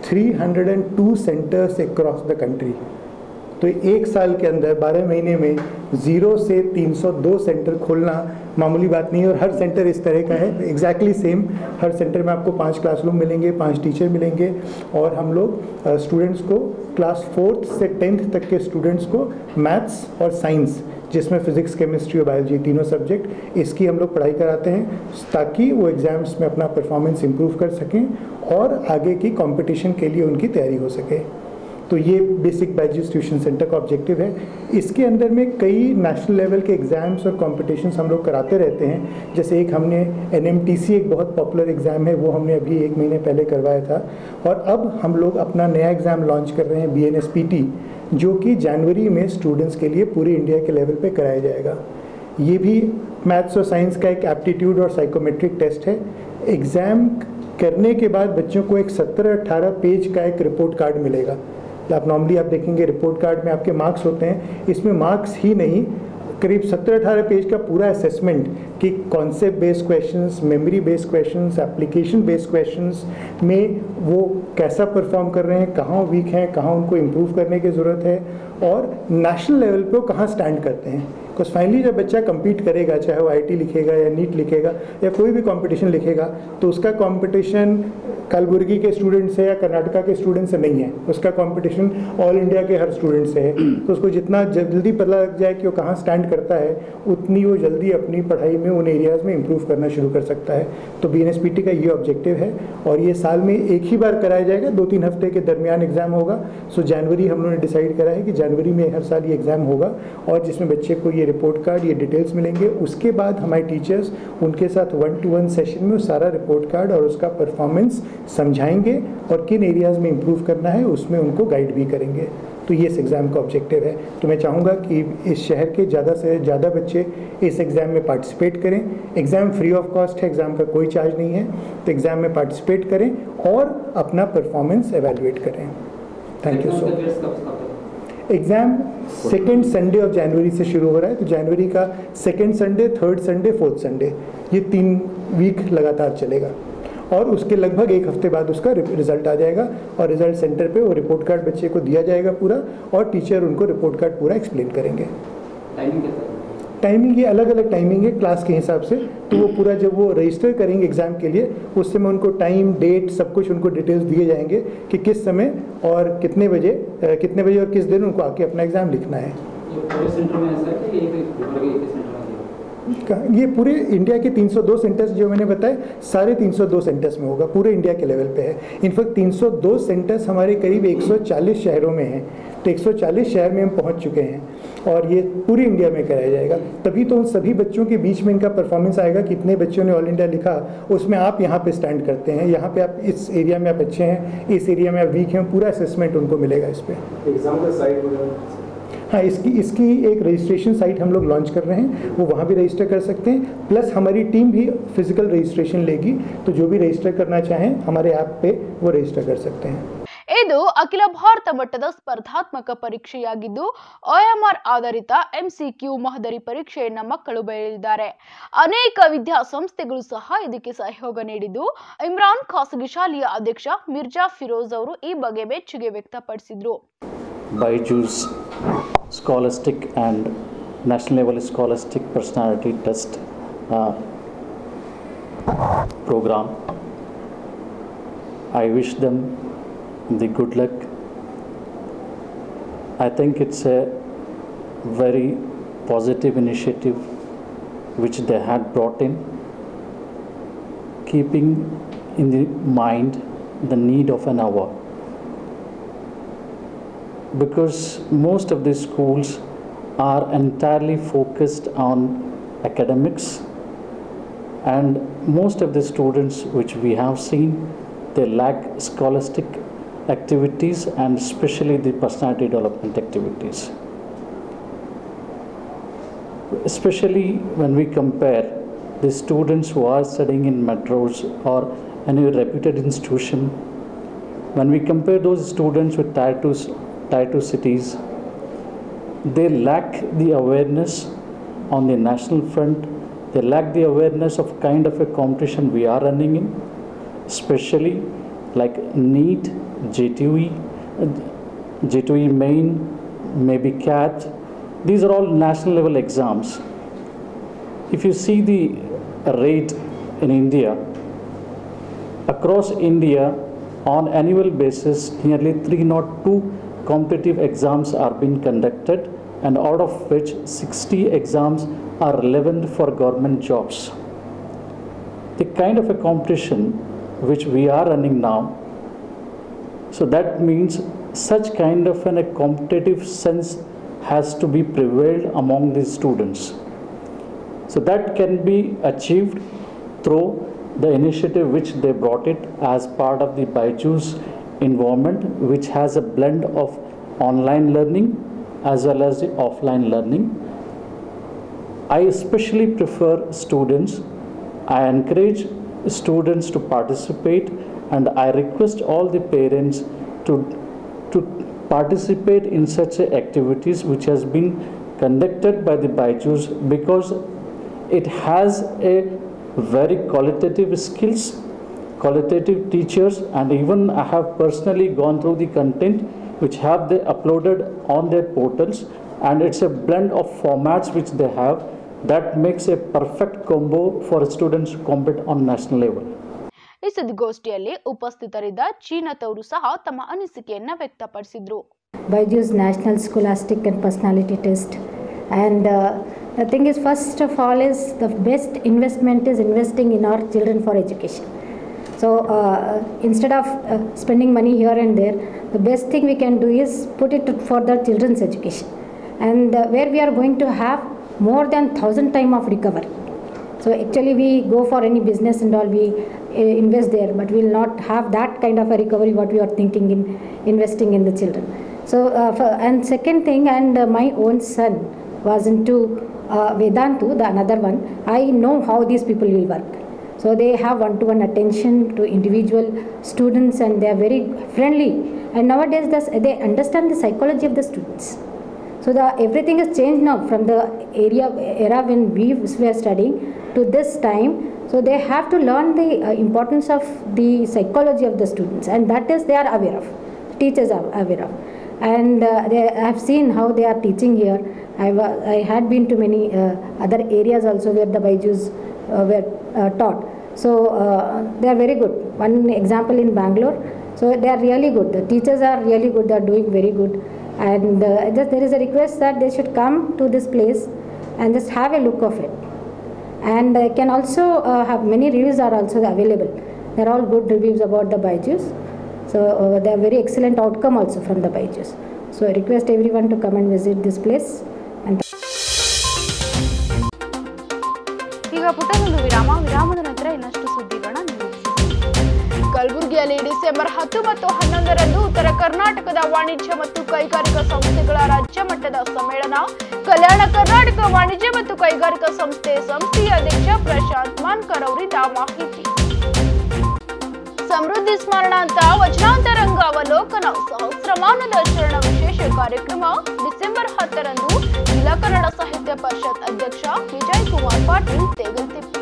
302 centers across the country. तो एक साल के अंदर 12 महीने में ज़ीरो से 302 सेंटर खोलना मामूली बात नहीं है और हर सेंटर इस तरह का है एग्जैक्टली सेम हर सेंटर में आपको पांच क्लासरूम मिलेंगे पांच टीचर मिलेंगे और हम लोग स्टूडेंट्स को क्लास फोर्थ से टेंथ तक के स्टूडेंट्स को मैथ्स और साइंस जिसमें फिजिक्स केमिस्ट्री और बायोलॉजी तीनों सब्जेक्ट इसकी हम लोग पढ़ाई कराते हैं ताकि वो एग्ज़ाम्स में अपना परफॉर्मेंस इम्प्रूव कर सकें और आगे की कंपटीशन के लिए उनकी तैयारी हो सके तो ये बेसिक बैजिस ट्यूशन सेंटर का ऑब्जेक्टिव है इसके अंदर में कई नेशनल लेवल के एग्ज़ाम्स और कॉम्पिटिशन्स हम लोग कराते रहते हैं जैसे एक हमने एन एक बहुत पॉपुलर एग्ज़ाम है वो हमने अभी एक महीने पहले करवाया था और अब हम लोग अपना नया एग्ज़ाम लॉन्च कर रहे हैं बी जो कि जनवरी में स्टूडेंट्स के लिए पूरे इंडिया के लेवल पे कराया जाएगा ये भी मैथ्स और साइंस का एक एप्टीट्यूड और साइकोमेट्रिक टेस्ट है एग्ज़ाम करने के बाद बच्चों को एक 17-18 पेज का एक रिपोर्ट कार्ड मिलेगा आप नॉर्मली आप देखेंगे रिपोर्ट कार्ड में आपके मार्क्स होते हैं इसमें मार्क्स ही नहीं करीब 17-18 पेज का पूरा असेसमेंट कि concept based questions memory based questions application based questions में वो कैसा परफॉर्म कर रहे हैं कहाँ वीक हैं कहाँ उनको इम्प्रूव करने की ज़रूरत है और नेशनल लेवल पे वो कहाँ स्टैंड करते हैं बिकॉज फाइनली जब बच्चा compete करेगा चाहे वो आई लिखेगा या नीट लिखेगा या कोई भी कंपटीशन लिखेगा तो उसका कंपटीशन कलबुर्गी के स्टूडेंट से या कर्नाटका के स्टूडेंट से नहीं है उसका कंपटीशन ऑल इंडिया के हर स्टूडेंट से है तो उसको जितना जल्दी पता लग जाए कि वो कहाँ स्टैंड करता है उतनी वो जल्दी अपनी पढ़ाई में उन एरियाज़ में इम्प्रूव करना शुरू कर सकता है तो बी का ये ऑब्जेक्टिव है और ये साल में एक ही बार कराया जाएगा दो तीन हफ्ते के दरमियान एग्ज़ाम होगा सो जनवरी हम लोगों ने डिसाइड करा है कि जनवरी में हर साल ये एग्ज़ाम होगा और जिसमें बच्चे को ये रिपोर्ट कार्ड ये डिटेल्स मिलेंगे उसके बाद हमारे टीचर्स उनके साथ वन टू वन सेशन में वो सारा रिपोर्ट कार्ड और उसका परफॉर्मेंस समझाएंगे और किन एरियाज़ में इम्प्रूव करना है उसमें उनको गाइड भी करेंगे तो ये इस एग्ज़ाम का ऑब्जेक्टिव है तो मैं चाहूँगा कि इस शहर के ज़्यादा से ज़्यादा बच्चे इस एग्ज़ाम में पार्टिसिपेट करें एग्ज़ाम फ्री ऑफ कॉस्ट है एग्ज़ाम का कोई चार्ज नहीं है तो एग्ज़ाम में पार्टिसिपेट करें और अपना परफॉर्मेंस एवेलुएट करें thank you so much exam second Sunday of January से शुरू हो रहा है तो जनवरी का second Sunday third Sunday fourth Sunday ये तीन वीक लगातार चलेगा और उसके लगभग एक हफ्ते बाद उसका रिजल्ट आ जाएगा और रिजल्ट सेंटर पे वो रिपोर्ट कार्ड बच्चे को दिया जाएगा पूरा और टीचर उनको रिपोर्ट कार्ड पूरा एक्सप्लेन करेंगे टाइमिंग ये अलग अलग टाइमिंग है क्लास के हिसाब से तो वो पूरा जब वो रजिस्टर करेंगे एग्ज़ाम के लिए उस समय उनको टाइम डेट सब कुछ उनको डिटेल्स दिए जाएंगे कि किस समय और कितने बजे अ, कितने बजे और किस दिन उनको आके अपना एग्ज़ाम लिखना है कहाँ- ये पूरे इंडिया के 302 सेंटर्स जो मैंने बताए सारे 302 सेंटर्स में होगा पूरे इंडिया के लेवल पे है इनफैक्ट 302 सेंटर्स हमारे करीब 140 शहरों में हैं तो 140 शहर में हम पहुंच चुके हैं और ये पूरी इंडिया में कराया जाएगा तभी तो उन सभी बच्चों के बीच में इनका परफॉर्मेंस आएगा कितने बच्चों ने ऑल इंडिया लिखा उसमें आप यहाँ पे स्टैंड करते हैं यहाँ पे आप इस एरिया में आप अच्छे हैं इस एरिया में आप वीक हैं पूरा असेसमेंट उनको मिलेगा इस पर एग्जाम का साइट वगैरह हाँ इसकी इसकी एक रजिस्ट्रेशन साइट हम लोग लॉन्च कर रहे हैं वो वहाँ भी रजिस्टर कर सकते हैं प्लस हमारी टीम भी फिजिकल रजिस्ट्रेशन लेगी तो जो भी रजिस्टर करना चाहें हमारे ऐप पे वो रजिस्टर कर सकते हैं ಇದು ಅಖಿಲ ಭಾರತ ಮಟ್ಟದ ಸ್ಪರ್ಧಾತ್ಮಕ ಪರೀಕ್ಷೆಯಾಗಿದ್ದು ಒಎಂಆರ್ ಆಧಾರಿತ ಎಂಸಿಕ್ಯೂ ಮಾದರಿ ಪರೀಕ್ಷೆಯನ್ನ ಮಕ್ಕಳು ಬರೆಯಲಿದ್ದಾರೆ ಅನೇಕ ವಿದ್ಯಾಸಂಸ್ಥೆಗಳು ಸಹ ಇದಕ್ಕೆ ಸಹಯೋಗ ನೀಡಿದ್ದು ಇಮ್ರಾನ್ ಖಾಸಗಿ ಶಾಲೆಯ ಅಧ್ಯಕ್ಷ ಮಿರ್ಜಾ ಫಿರೋಜ್ ಅವರು ಈ ಬಗ್ಗೆ ಮೆಚ್ಚುಗೆ ವ್ಯಕ್ತಪಡಿಸಿದ್ರು Byju's Scholastic and National Level Scholastic Personality Test uh, program. I wish them the good luck. I think it's a very positive initiative which they had brought in, keeping in the mind the need of an hour because most of these schools are entirely focused on academics and most of the students which we have seen they lack scholastic activities and especially the personality development activities especially when we compare the students who are studying in metros or any reputed institution, when we compare those students with tier 2, tier 2 cities, they lack the awareness on the national front. They lack the awareness of kind of a competition we are running in, especially like NEET, JTE, uh, JTE main, maybe CAT. These are all national level exams. If you see the rate in India, across India, on annual basis, nearly 302 competitive exams are being conducted, and out of which 60 exams are relevant for government jobs. The kind of a competition which we are running now, so that means such kind of an, a competitive sense has to be prevailed among the students. So that can be achieved through the initiative which they brought it as part of the Byju's environment, which has a blend of online learning as well as the offline learning. I especially prefer students. I encourage students to participate and I request all the parents to, to participate in such a activities which has been conducted by the Byju's because it has a very qualitative skills, qualitative teachers, and even I have personally gone through the content which have they uploaded on their portals, and it's a blend of formats which they have that makes a perfect combo for students to compete on national level. ಈ ಸುದ್ದಿಗೋಷ್ಠಿಯಲ್ಲಿ ಉಪಸ್ಥಿತರಿದ್ದ ಚೀನತವರು ಸಹ ತಮ್ಮ ಅನಿಸಿಕೆಯನ್ನ ವ್ಯಕ್ತಪಡಿಸಿದ್ರು Byju's National Scholastic and Personality Test. And uh, the thing is, first of all, is the best investment is investing in our children for education. So uh, instead of uh, spending money here and there, the best thing we can do is put it for the children's education, and uh, where we are going to have more than thousand time of recovery. So actually, we go for any business and all, we uh, invest there, but we will not have that kind of a recovery what we are thinking in investing in the children. So uh, for, and second thing, and uh, my own son was into uh, Vedantu, the another one. I know how these people will work. So they have one-to-one attention to individual students, and they are very friendly. And nowadays, this, they understand the psychology of the students. So the everything has changed now from the area era when we were studying to this time. So they have to learn the uh, importance of the psychology of the students, and that is they are aware of. Teachers are aware of, and uh, they, I have seen how they are teaching here. I, wa- I had been to many uh, other areas also where the Byju's uh, were uh, taught. So uh, they are very good. One example in Bangalore. So they are really good. The teachers are really good. They are doing very good. And uh, just there is a request that they should come to this place and just have a look of it. And I can also uh, have many reviews are also available. They are all good reviews about the Byju's. So uh, they are very excellent outcome also from the Byju's. So I request everyone to come and visit this place. And ಈಗ ಪುಟ್ಟದೊಂದು ವಿರಾಮ ವಿರಾಮದ ನಂತರ ಇನ್ನಷ್ಟು ಸುದ್ದಿಗಳನ್ನ ನಿರೀಕ್ಷಿಸಿ. ಕಲಬುರಗಿಯಲ್ಲಿ December ಹತ್ತು ಮತ್ತು ಹನ್ನೊಂದರಂದು ಉತ್ತರ ಕರ್ನಾಟಕದ ವಾಣಿಜ್ಯ ಮತ್ತು ಕೈಗಾರಿಕಾ ಸಂಸ್ಥೆಗಳ ರಾಜ್ಯ ಮಟ್ಟದ ಸಮ್ಮೇಳನ ಕಲ್ಯಾಣ ಕರ್ನಾಟಕ ವಾಣಿಜ್ಯ ಮತ್ತು ಕೈಗಾರಿಕಾ ಸಂಸ್ಥೆ ಸಂಸ್ಥೆಯ ಅಧ್ಯಕ್ಷ ಪ್ರಶಾಂತ್ ಮಾನ್ಕರ್ ಅವರಿಂದ ಮಾಹಿತಿ ಸಮೃದ್ಧಿ ಸ್ಮರಣ ಅಂತ ವಚನಾಂತರಂಗ ಅವಲೋಕನ ಸಹಸ್ರಮಾನದ ಶರಣ ವಿಶೇಷ ಕಾರ್ಯಕ್ರಮ ಡಿಸೆಂಬರ್ ಹತ್ತರಂದು ಜಿಲ್ಲಾ ಕನ್ನಡ ಸಾಹಿತ್ಯ ಪರಿಷತ್ ಅಧ್ಯಕ್ಷ Vijay Kumar Patil Tegaltippi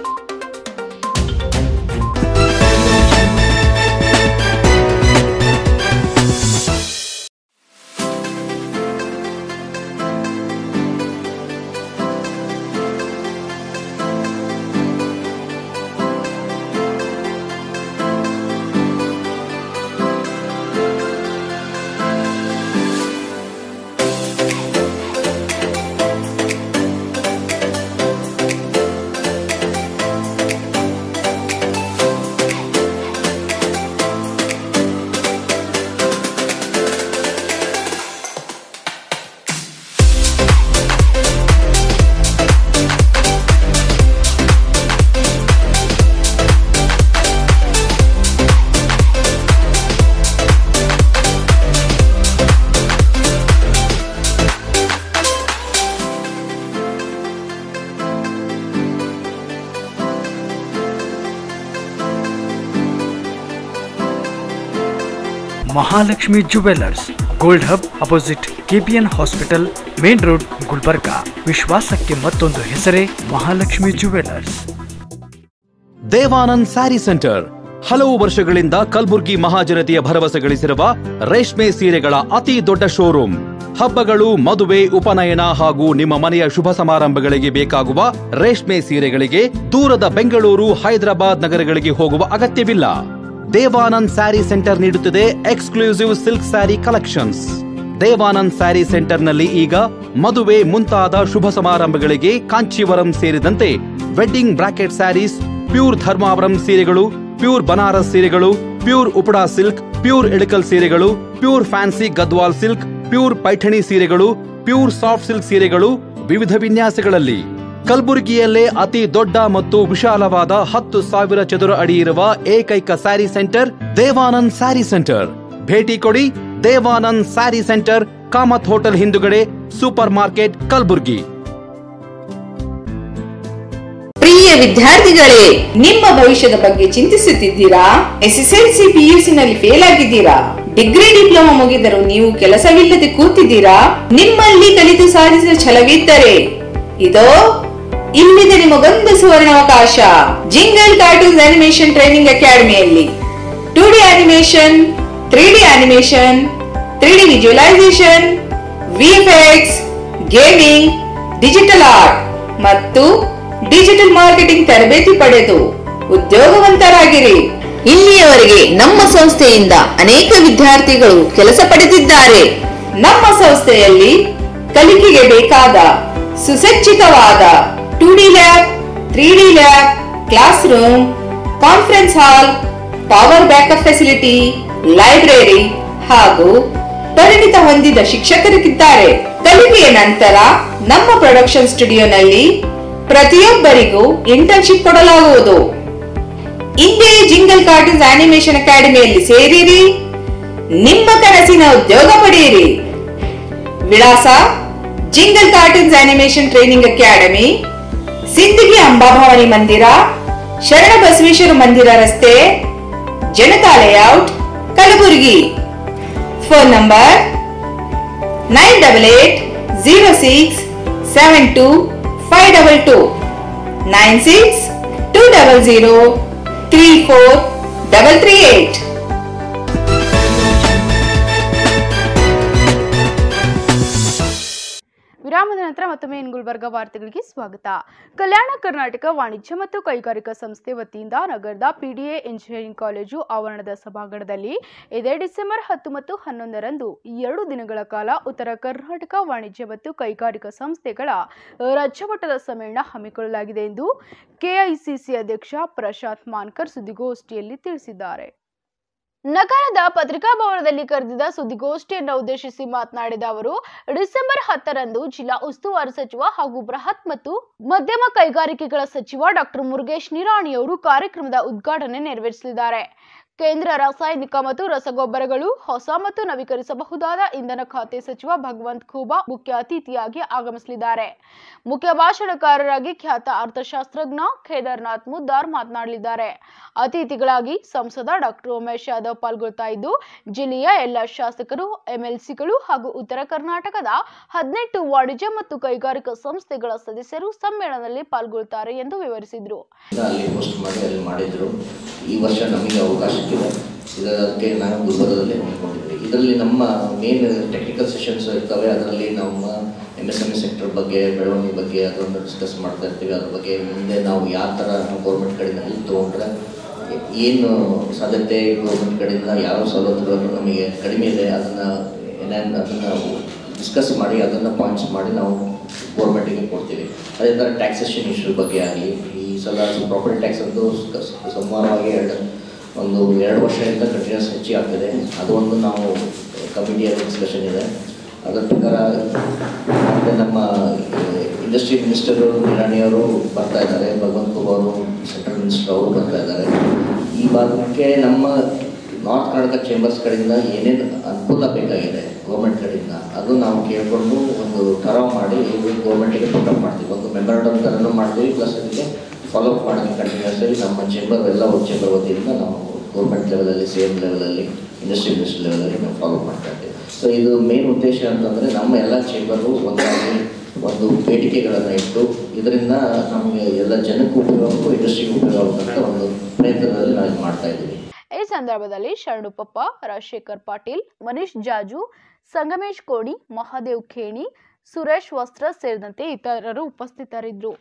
Mahalakshmi jewellers gold hub opposite KPN hospital main road Gulbarga ವಿಶ್ವಾಸಕ್ಕೆ ಮತ್ತೊಂದು ಹೆಸರೇ ಮಹಾಲಕ್ಷ್ಮಿ ಜುವೆಲ್ಲರ್ಸ್ ದೇವಾನಂದ್ ಸ್ಯಾರಿ ಸೆಂಟರ್ ಹಲವು ವರ್ಷಗಳಿಂದ ಕಲ್ಬುರ್ಗಿ ಮಹಾಜನತೆಯ ಭರವಸೆ ಗಳಿಸಿರುವ ರೇಷ್ಮೆ ಸೀರೆಗಳ ಅತಿ ದೊಡ್ಡ ಶೋರೂಮ್ ಹಬ್ಬಗಳು ಮದುವೆ ಉಪನಯನ ಹಾಗೂ ನಿಮ್ಮ ಮನೆಯ ಶುಭ ಸಮಾರಂಭಗಳಿಗೆ ಬೇಕಾಗುವ ರೇಷ್ಮೆ ಸೀರೆಗಳಿಗೆ ದೂರದ ಬೆಂಗಳೂರು ಹೈದರಾಬಾದ್ ನಗರಗಳಿಗೆ ಹೋಗುವ ಅಗತ್ಯವಿಲ್ಲ ದೇವಾನಂದ್ ಸ್ಯಾರಿ ಸೆಂಟರ್ ನೀಡುತ್ತಿದೆ exclusive silk sari collections Devanand sari ಸೆಂಟರ್ನಲ್ಲಿ ಈಗ ಮದುವೆ ಮುಂತಾದ ಶುಭ ಸಮಾರಂಭಗಳಿಗೆ ಕಾಂಚೀವರಂ ಸೇರಿದಂತೆ wedding bracket saris pure Dharmavaram ಸೀರೆಗಳು ಪ್ಯೂರ್ ಬನಾರಸ್ ಸೀರೆಗಳು pure Uppada silk pure Ilkal ಸೀರೆಗಳು pure fancy Gadwal silk pure Paithani ಸೀರೆಗಳು ಪ್ಯೂರ್ ಸಾಫ್ಟ್ ಸಿಲ್ಕ್ ಸೀರೆಗಳು ವಿವಿಧ ವಿನ್ಯಾಸಗಳಲ್ಲಿ ಕಲಬುರಗಿಯಲ್ಲೇ ಅತಿ ದೊಡ್ಡ ಮತ್ತು ವಿಶಾಲವಾದ ಹತ್ತು ಸಾವಿರ ಚದುರ ಅಡಿ ಇರುವ ಏಕೈಕ ಸ್ಯಾರಿ ಸೆಂಟರ್ ದೇವಾನಂದ್ ಸ್ಯಾರಿ ಸೆಂಟರ್ ಭೇಟಿ ಕೊಡಿ ದೇವಾನಂದ್ ಸ್ಯಾರಿ ಸೆಂಟರ್ ಕಾಮತ್ ಹೋಟೆಲ್ ಹಿಂದುಗಡೆ ಸೂಪರ್ ಮಾರ್ಕೆಟ್ ಕಲಬುರ್ಗಿ ಪ್ರಿಯ ವಿದ್ಯಾರ್ಥಿಗಳೇ ನಿಮ್ಮ ಭವಿಷ್ಯದ ಬಗ್ಗೆ ಚಿಂತಿಸುತ್ತಿದ್ದೀರಾ ಎಸ್ಎಸ್ಎಲ್ಸಿ ಪಿಯುಸಿ ನಲ್ಲಿ ಫೇಲ್ ಆಗಿದ್ದೀರಾ ಡಿಗ್ರಿ ಡಿಪ್ಲೊಮಾ ಮುಗಿದರೂ ನೀವು ಕೆಲಸವಿಲ್ಲದೆ ಕೂತಿದ್ದೀರಾ ನಿಮ್ಮಲ್ಲಿ ಕಲಿತು ಸಾಧಿಸಿದ ಛಲವಿದ್ದರೆ ಇದೋ ಇಲ್ಲಿದೆ ನಿಮಗೊಂದು ಸುವರ್ಣಾವಕಾಶ ಜಿಂಗಲ್ ಕಾರ್ಟೂನ್ಸ್ ಅನಿಮೇಷನ್ ಟ್ರೈನಿಂಗ್ ಅಕಾಡೆಮಿಯಲ್ಲಿ two D animation three D animation three D visualisation VFX gaming digital art ಮತ್ತು ಡಿಜಿಟಲ್ ಮಾರ್ಕೆಟಿಂಗ್ ತರಬೇತಿ ಪಡೆದು ಉದ್ಯೋಗವಂತರಾಗಿರಿ ಇಲ್ಲಿಯವರೆಗೆ ನಮ್ಮ ಸಂಸ್ಥೆಯಿಂದ ಅನೇಕ ವಿದ್ಯಾರ್ಥಿಗಳು ಕೆಲಸ ಪಡೆದಿದ್ದಾರೆ ನಮ್ಮ ಸಂಸ್ಥೆಯಲ್ಲಿ ಕಲಿಕೆಗೆ ಬೇಕಾದ ಸುಸಜ್ಜಿತವಾದ two D lab three D lab classroom conference hall power backup facility library ಹಾಗೂ ಪರಿಣಿತ ಹೊಂದಿದ ಶಿಕ್ಷಕರಿದ್ದಾರೆ ಕಲಿಕೆಯ ನಂತರ ನಮ್ಮ ಪ್ರೊಡಕ್ಷನ್ ಸ್ಟುಡಿಯೋನಲ್ಲಿ ಪ್ರತಿಯೊಬ್ಬರಿಗೂ ಇಂಟರ್ನ್ಶಿಪ್ ಕೊಡಲಾಗುವುದು ಇಂದೇ ಜಿಂಗಲ್ ಕಾರ್ಟೂನ್ಸ್ ಆನಿಮೇಷನ್ ಅಕಾಡೆಮಿಯಲ್ಲಿ ಸೇರಿರಿ ನಿಮ್ಮ ಕನಸಿನ ಉದ್ಯೋಗ ಪಡೆಯಿರಿ ವಿಳಾಸ jingle cartoons animation training academy Sindagi Ambabhavani ಮಂದಿರ ಶರಣ ಬಸವೇಶ್ವರ ಮಂದಿರ ರಸ್ತೆ Janata layout Kalaburagi phone number nine double eight zero six seven two five double two nine six two double zero three four double three eight ವಿರಾಮದ ನಂತರ ಮತ್ತೊಮ್ಮೆ ಇನ್ ಗುಲ್ಬರ್ಗ ವಾರ್ತೆಗಳಿಗೆ ಸ್ವಾಗತ ಕಲ್ಯಾಣ ಕರ್ನಾಟಕ ವಾಣಿಜ್ಯ ಮತ್ತು ಕೈಗಾರಿಕಾ ಸಂಸ್ಥೆ ವತಿಯಿಂದ ನಗರದ ಪಿಡಿಎ ಇಂಜಿನಿಯರಿಂಗ್ ಕಾಲೇಜು ಆವರಣದ ಸಭಾಂಗಣದಲ್ಲಿ ಇದೇ ಡಿಸೆಂಬರ್ ಹತ್ತು ಮತ್ತು ಹನ್ನೊಂದರಂದು ಈ ಎರಡು ದಿನಗಳ ಕಾಲ ಉತ್ತರ ಕರ್ನಾಟಕ ವಾಣಿಜ್ಯ ಮತ್ತು ಕೈಗಾರಿಕಾ ಸಂಸ್ಥೆಗಳ ರಾಜ್ಯಮಟ್ಟದ ಸಮ್ಮೇಳನ ಹಮ್ಮಿಕೊಳ್ಳಲಾಗಿದೆ ಎಂದು ಕೆಐಸಿಸಿ ಅಧ್ಯಕ್ಷ ಪ್ರಶಾಂತ್ ಮಾನ್ಕರ್ ಸುದ್ದಿಗೋಷ್ಠಿಯಲ್ಲಿ ತಿಳಿಸಿದ್ದಾರೆ ನಗರದ ಪತ್ರಿಕಾ ಭವನದಲ್ಲಿ ಕರೆದಿದ್ದ ಸುದ್ದಿಗೋಷ್ಠಿಯನ್ನು ಉದ್ದೇಶಿಸಿ ಮಾತನಾಡಿದ ಅವರು ಡಿಸೆಂಬರ್ ಹತ್ತರಂದು ಜಿಲ್ಲಾ ಉಸ್ತುವಾರಿ ಸಚಿವ ಹಾಗೂ ಬೃಹತ್ ಮತ್ತು ಮಧ್ಯಮ ಕೈಗಾರಿಕೆಗಳ ಸಚಿವ ಡಾಕ್ಟರ್ ಮುರುಗೇಶ್ ನಿರಾಣಿಯವರು ಕಾರ್ಯಕ್ರಮದ ಉದ್ಘಾಟನೆ ನೆರವೇರಿಸಲಿದ್ದಾರೆ ಕೇಂದ್ರ ರಾಸಾಯನಿಕ ಮತ್ತು ರಸಗೊಬ್ಬರಗಳು ಹೊಸ ಮತ್ತು ನವೀಕರಿಸಬಹುದಾದ ಇಂಧನ ಖಾತೆ ಸಚಿವ ಭಗವಂತ್ ಖೂಬಾ ಮುಖ್ಯ ಅತಿಥಿಯಾಗಿ ಆಗಮಿಸಲಿದ್ದಾರೆ ಮುಖ್ಯ ಭಾಷಣಕಾರರಾಗಿ ಖ್ಯಾತ ಅರ್ಥಶಾಸ್ತ್ರಜ್ಞ ಕೇದಾರ್ನಾಥ್ ಮುದ್ದಾರ್ ಮಾತನಾಡಲಿದ್ದಾರೆ ಅತಿಥಿಗಳಾಗಿ ಸಂಸದ ಡಾಕ್ಟರ್ ಉಮೇಶ್ ಯಾದವ್ ಪಾಲ್ಗೊಳ್ತಾ ಇದ್ದು ಜಿಲ್ಲೆಯ ಎಲ್ಲ ಶಾಸಕರು ಎಂಎಲ್ಸಿಗಳು ಹಾಗೂ ಉತ್ತರ ಕರ್ನಾಟಕದ ಹದಿನೆಂಟು ವಾಣಿಜ್ಯ ಮತ್ತು ಕೈಗಾರಿಕಾ ಸಂಸ್ಥೆಗಳ ಸದಸ್ಯರು ಸಮ್ಮೇಳನದಲ್ಲಿ ಪಾಲ್ಗೊಳ್ತಾರೆ ಎಂದು ವಿವರಿಸಿದರು ಅಲ್ಲಿ ಪೋಸ್ಟ್ ಮಾಡಿ ಅಲ್ಲಿ ಮಾಡಿದ್ರು ಈ ವರ್ಷ ನಮಗೆ ಅವಕಾಶ ಸಿಕ್ಕಿದೆ ಇದಕ್ಕೆ ನಾವು ಗುಲ್ಬರ್ಗದಲ್ಲಿ ಹಮ್ಮಿಕೊಂಡಿದ್ವಿ ಇದರಲ್ಲಿ ನಮ್ಮ ಮೇನ್ ಟೆಕ್ನಿಕಲ್ ಸೆಷನ್ಸ್ ಇರ್ತವೆ ಅದರಲ್ಲಿ ನಮ್ಮ M S M E sector ಬಗ್ಗೆ ಬೆಳವಣಿಗೆ ಬಗ್ಗೆ ಅದನ್ನು ಡಿಸ್ಕಸ್ ಮಾಡ್ತಾ ಇರ್ತೀವಿ ಅದ್ರ ಬಗ್ಗೆ ಮುಂದೆ ನಾವು ಯಾವ ಥರ ಗೌರ್ಮೆಂಟ್ ಕಡೆಯಿಂದ ಹೆಲ್ಪ್ ತೊಗೊಂಡ್ರೆ ಏನು ಸಾಧ್ಯತೆ ಗೌರ್ಮೆಂಟ್ ಕಡೆಯಿಂದ ಯಾವ ಸವಲತ್ತುಗಳನ್ನು ನಮಗೆ ಕಡಿಮೆ ಇದೆ ಅದನ್ನು ಏನೇನು ಅದನ್ನು ಡಿಸ್ಕಸ್ ಮಾಡಿ ಅದನ್ನು ಪಾಯಿಂಟ್ಸ್ ಮಾಡಿ ನಾವು ಗೌರ್ಮೆಂಟಿಗೆ ಕೊಡ್ತೀವಿ ಅದೇ ಥರ ಟ್ಯಾಕ್ಸೇಷನ್ ಇಶ್ಯೂ ಬಗ್ಗೆ ಆಗಲಿ ಈ ಸಲ ಪ್ರಾಪರ್ಟಿ ಟ್ಯಾಕ್ಸ್ ಅಂತೂ ಸುಮಾರವಾಗಿ ಎರಡು ಒಂದು ಎರಡು ವರ್ಷದಿಂದ ಕಂಟಿನ್ಯೂಸ್ ಹೆಚ್ಚಿಗೆ ಆಗ್ತಿದೆ ಅದು ಒಂದು ನಾವು ಕಮಿಟಿಯಲ್ಲಿ ಡಿಸ್ಕಷನ್ ಇದೆ ಅದರ ಪ್ರಕಾರ ಮತ್ತು ನಮ್ಮ ಇಂಡಸ್ಟ್ರಿ ಮಿನಿಸ್ಟರು ನಿರಾಣಿಯವರು ಬರ್ತಾ ಇದ್ದಾರೆ ಭಗವಂತ್ ಖೂಬ್ ಅವರು ಸೆಂಟ್ರಲ್ ಮಿನಿಸ್ಟರ್ ಅವರು ಬರ್ತಾ ಇದ್ದಾರೆ ಈ ಭಾಗಕ್ಕೆ ನಮ್ಮ ನಾರ್ತ್ ಕರ್ನಾಟಕ ಚೇಂಬರ್ಸ್ ಕಡೆಯಿಂದ ಏನೇನು ಅನುಕೂಲ ಬೇಕಾಗಿದೆ ಗೌರ್ಮೆಂಟ್ ಕಡೆಯಿಂದ ಅದು ನಾವು ಕೇಳಿಕೊಂಡು ಒಂದು ಠರಾವ್ ಮಾಡಿ ಗೌರ್ಮೆಂಟಿಗೆ ಪುಟಪ್ ಮಾಡ್ತೀವಿ ಒಂದು ಮೆಮೊರಂಡಮ್ ಥರನೂ ಮಾಡ್ತೀವಿ ಪ್ಲಸ್ ಅದಕ್ಕೆ ಫಾಲೋ ಅಪ್ ಮಾಡೋದು ಕಂಟಿನ್ಯೂಸ್ ಆಗಿ ನಮ್ಮ ಚೇಂಬರ್ ಎಲ್ಲ ಚೇಂಬರ್ ವತಿಯಿಂದ ನಾವು ಗೌರ್ಮೆಂಟ್ ಲೆವೆಲಲ್ಲಿ ಸಿ ಎಮ್ ಲೆವೆಲಲ್ಲಿ ಇಂಡಸ್ಟ್ರಿ ಇಂಡಸ್ಟ್ರಿ ಲೆವೆಲಲ್ಲಿ ನಾವು ಫಾಲೋ ಮಾಡ್ತಾ ಇದ್ದೇವೆ ಸೊ ಇದು ಮೇನ್ ಉದ್ದೇಶ ಅಂತಂದರೆ ನಮ್ಮ ಎಲ್ಲ ಚೇಂಬರು ಒಂದಾಗಿ ಒಂದು ಬೇಡಿಕೆಗಳನ್ನು ಇಟ್ಟು ಇದರಿಂದ ನಮಗೆ ಎಲ್ಲ ಜನಕ್ಕೂ ಉಪಯೋಗ ಇಂಡಸ್ಟ್ರಿಗೆ ಉಪಯೋಗ ಆಗುವಂಥ ಒಂದು ಪ್ರಯತ್ನದಲ್ಲಿ ನಾವು ಇದು ಮಾಡ್ತಾ ಇದ್ದೀವಿ ಈ ಸಂದರ್ಭದಲ್ಲಿ ಶರಣುಪಪ್ಪ ರಾಜಶೇಖರ್ ಪಾಟೀಲ್ ಮನೀಶ್ ಜಾಜು ಸಂಗಮೇಶ್ ಕೋಡಿ ಮಹಾದೇವ್ ಖೇಣಿ ಸುರೇಶ್ ವಸ್ತ್ರ ಸೇರಿದಂತೆ ಇತರರು ಉಪಸ್ಥಿತರಿದ್ದರು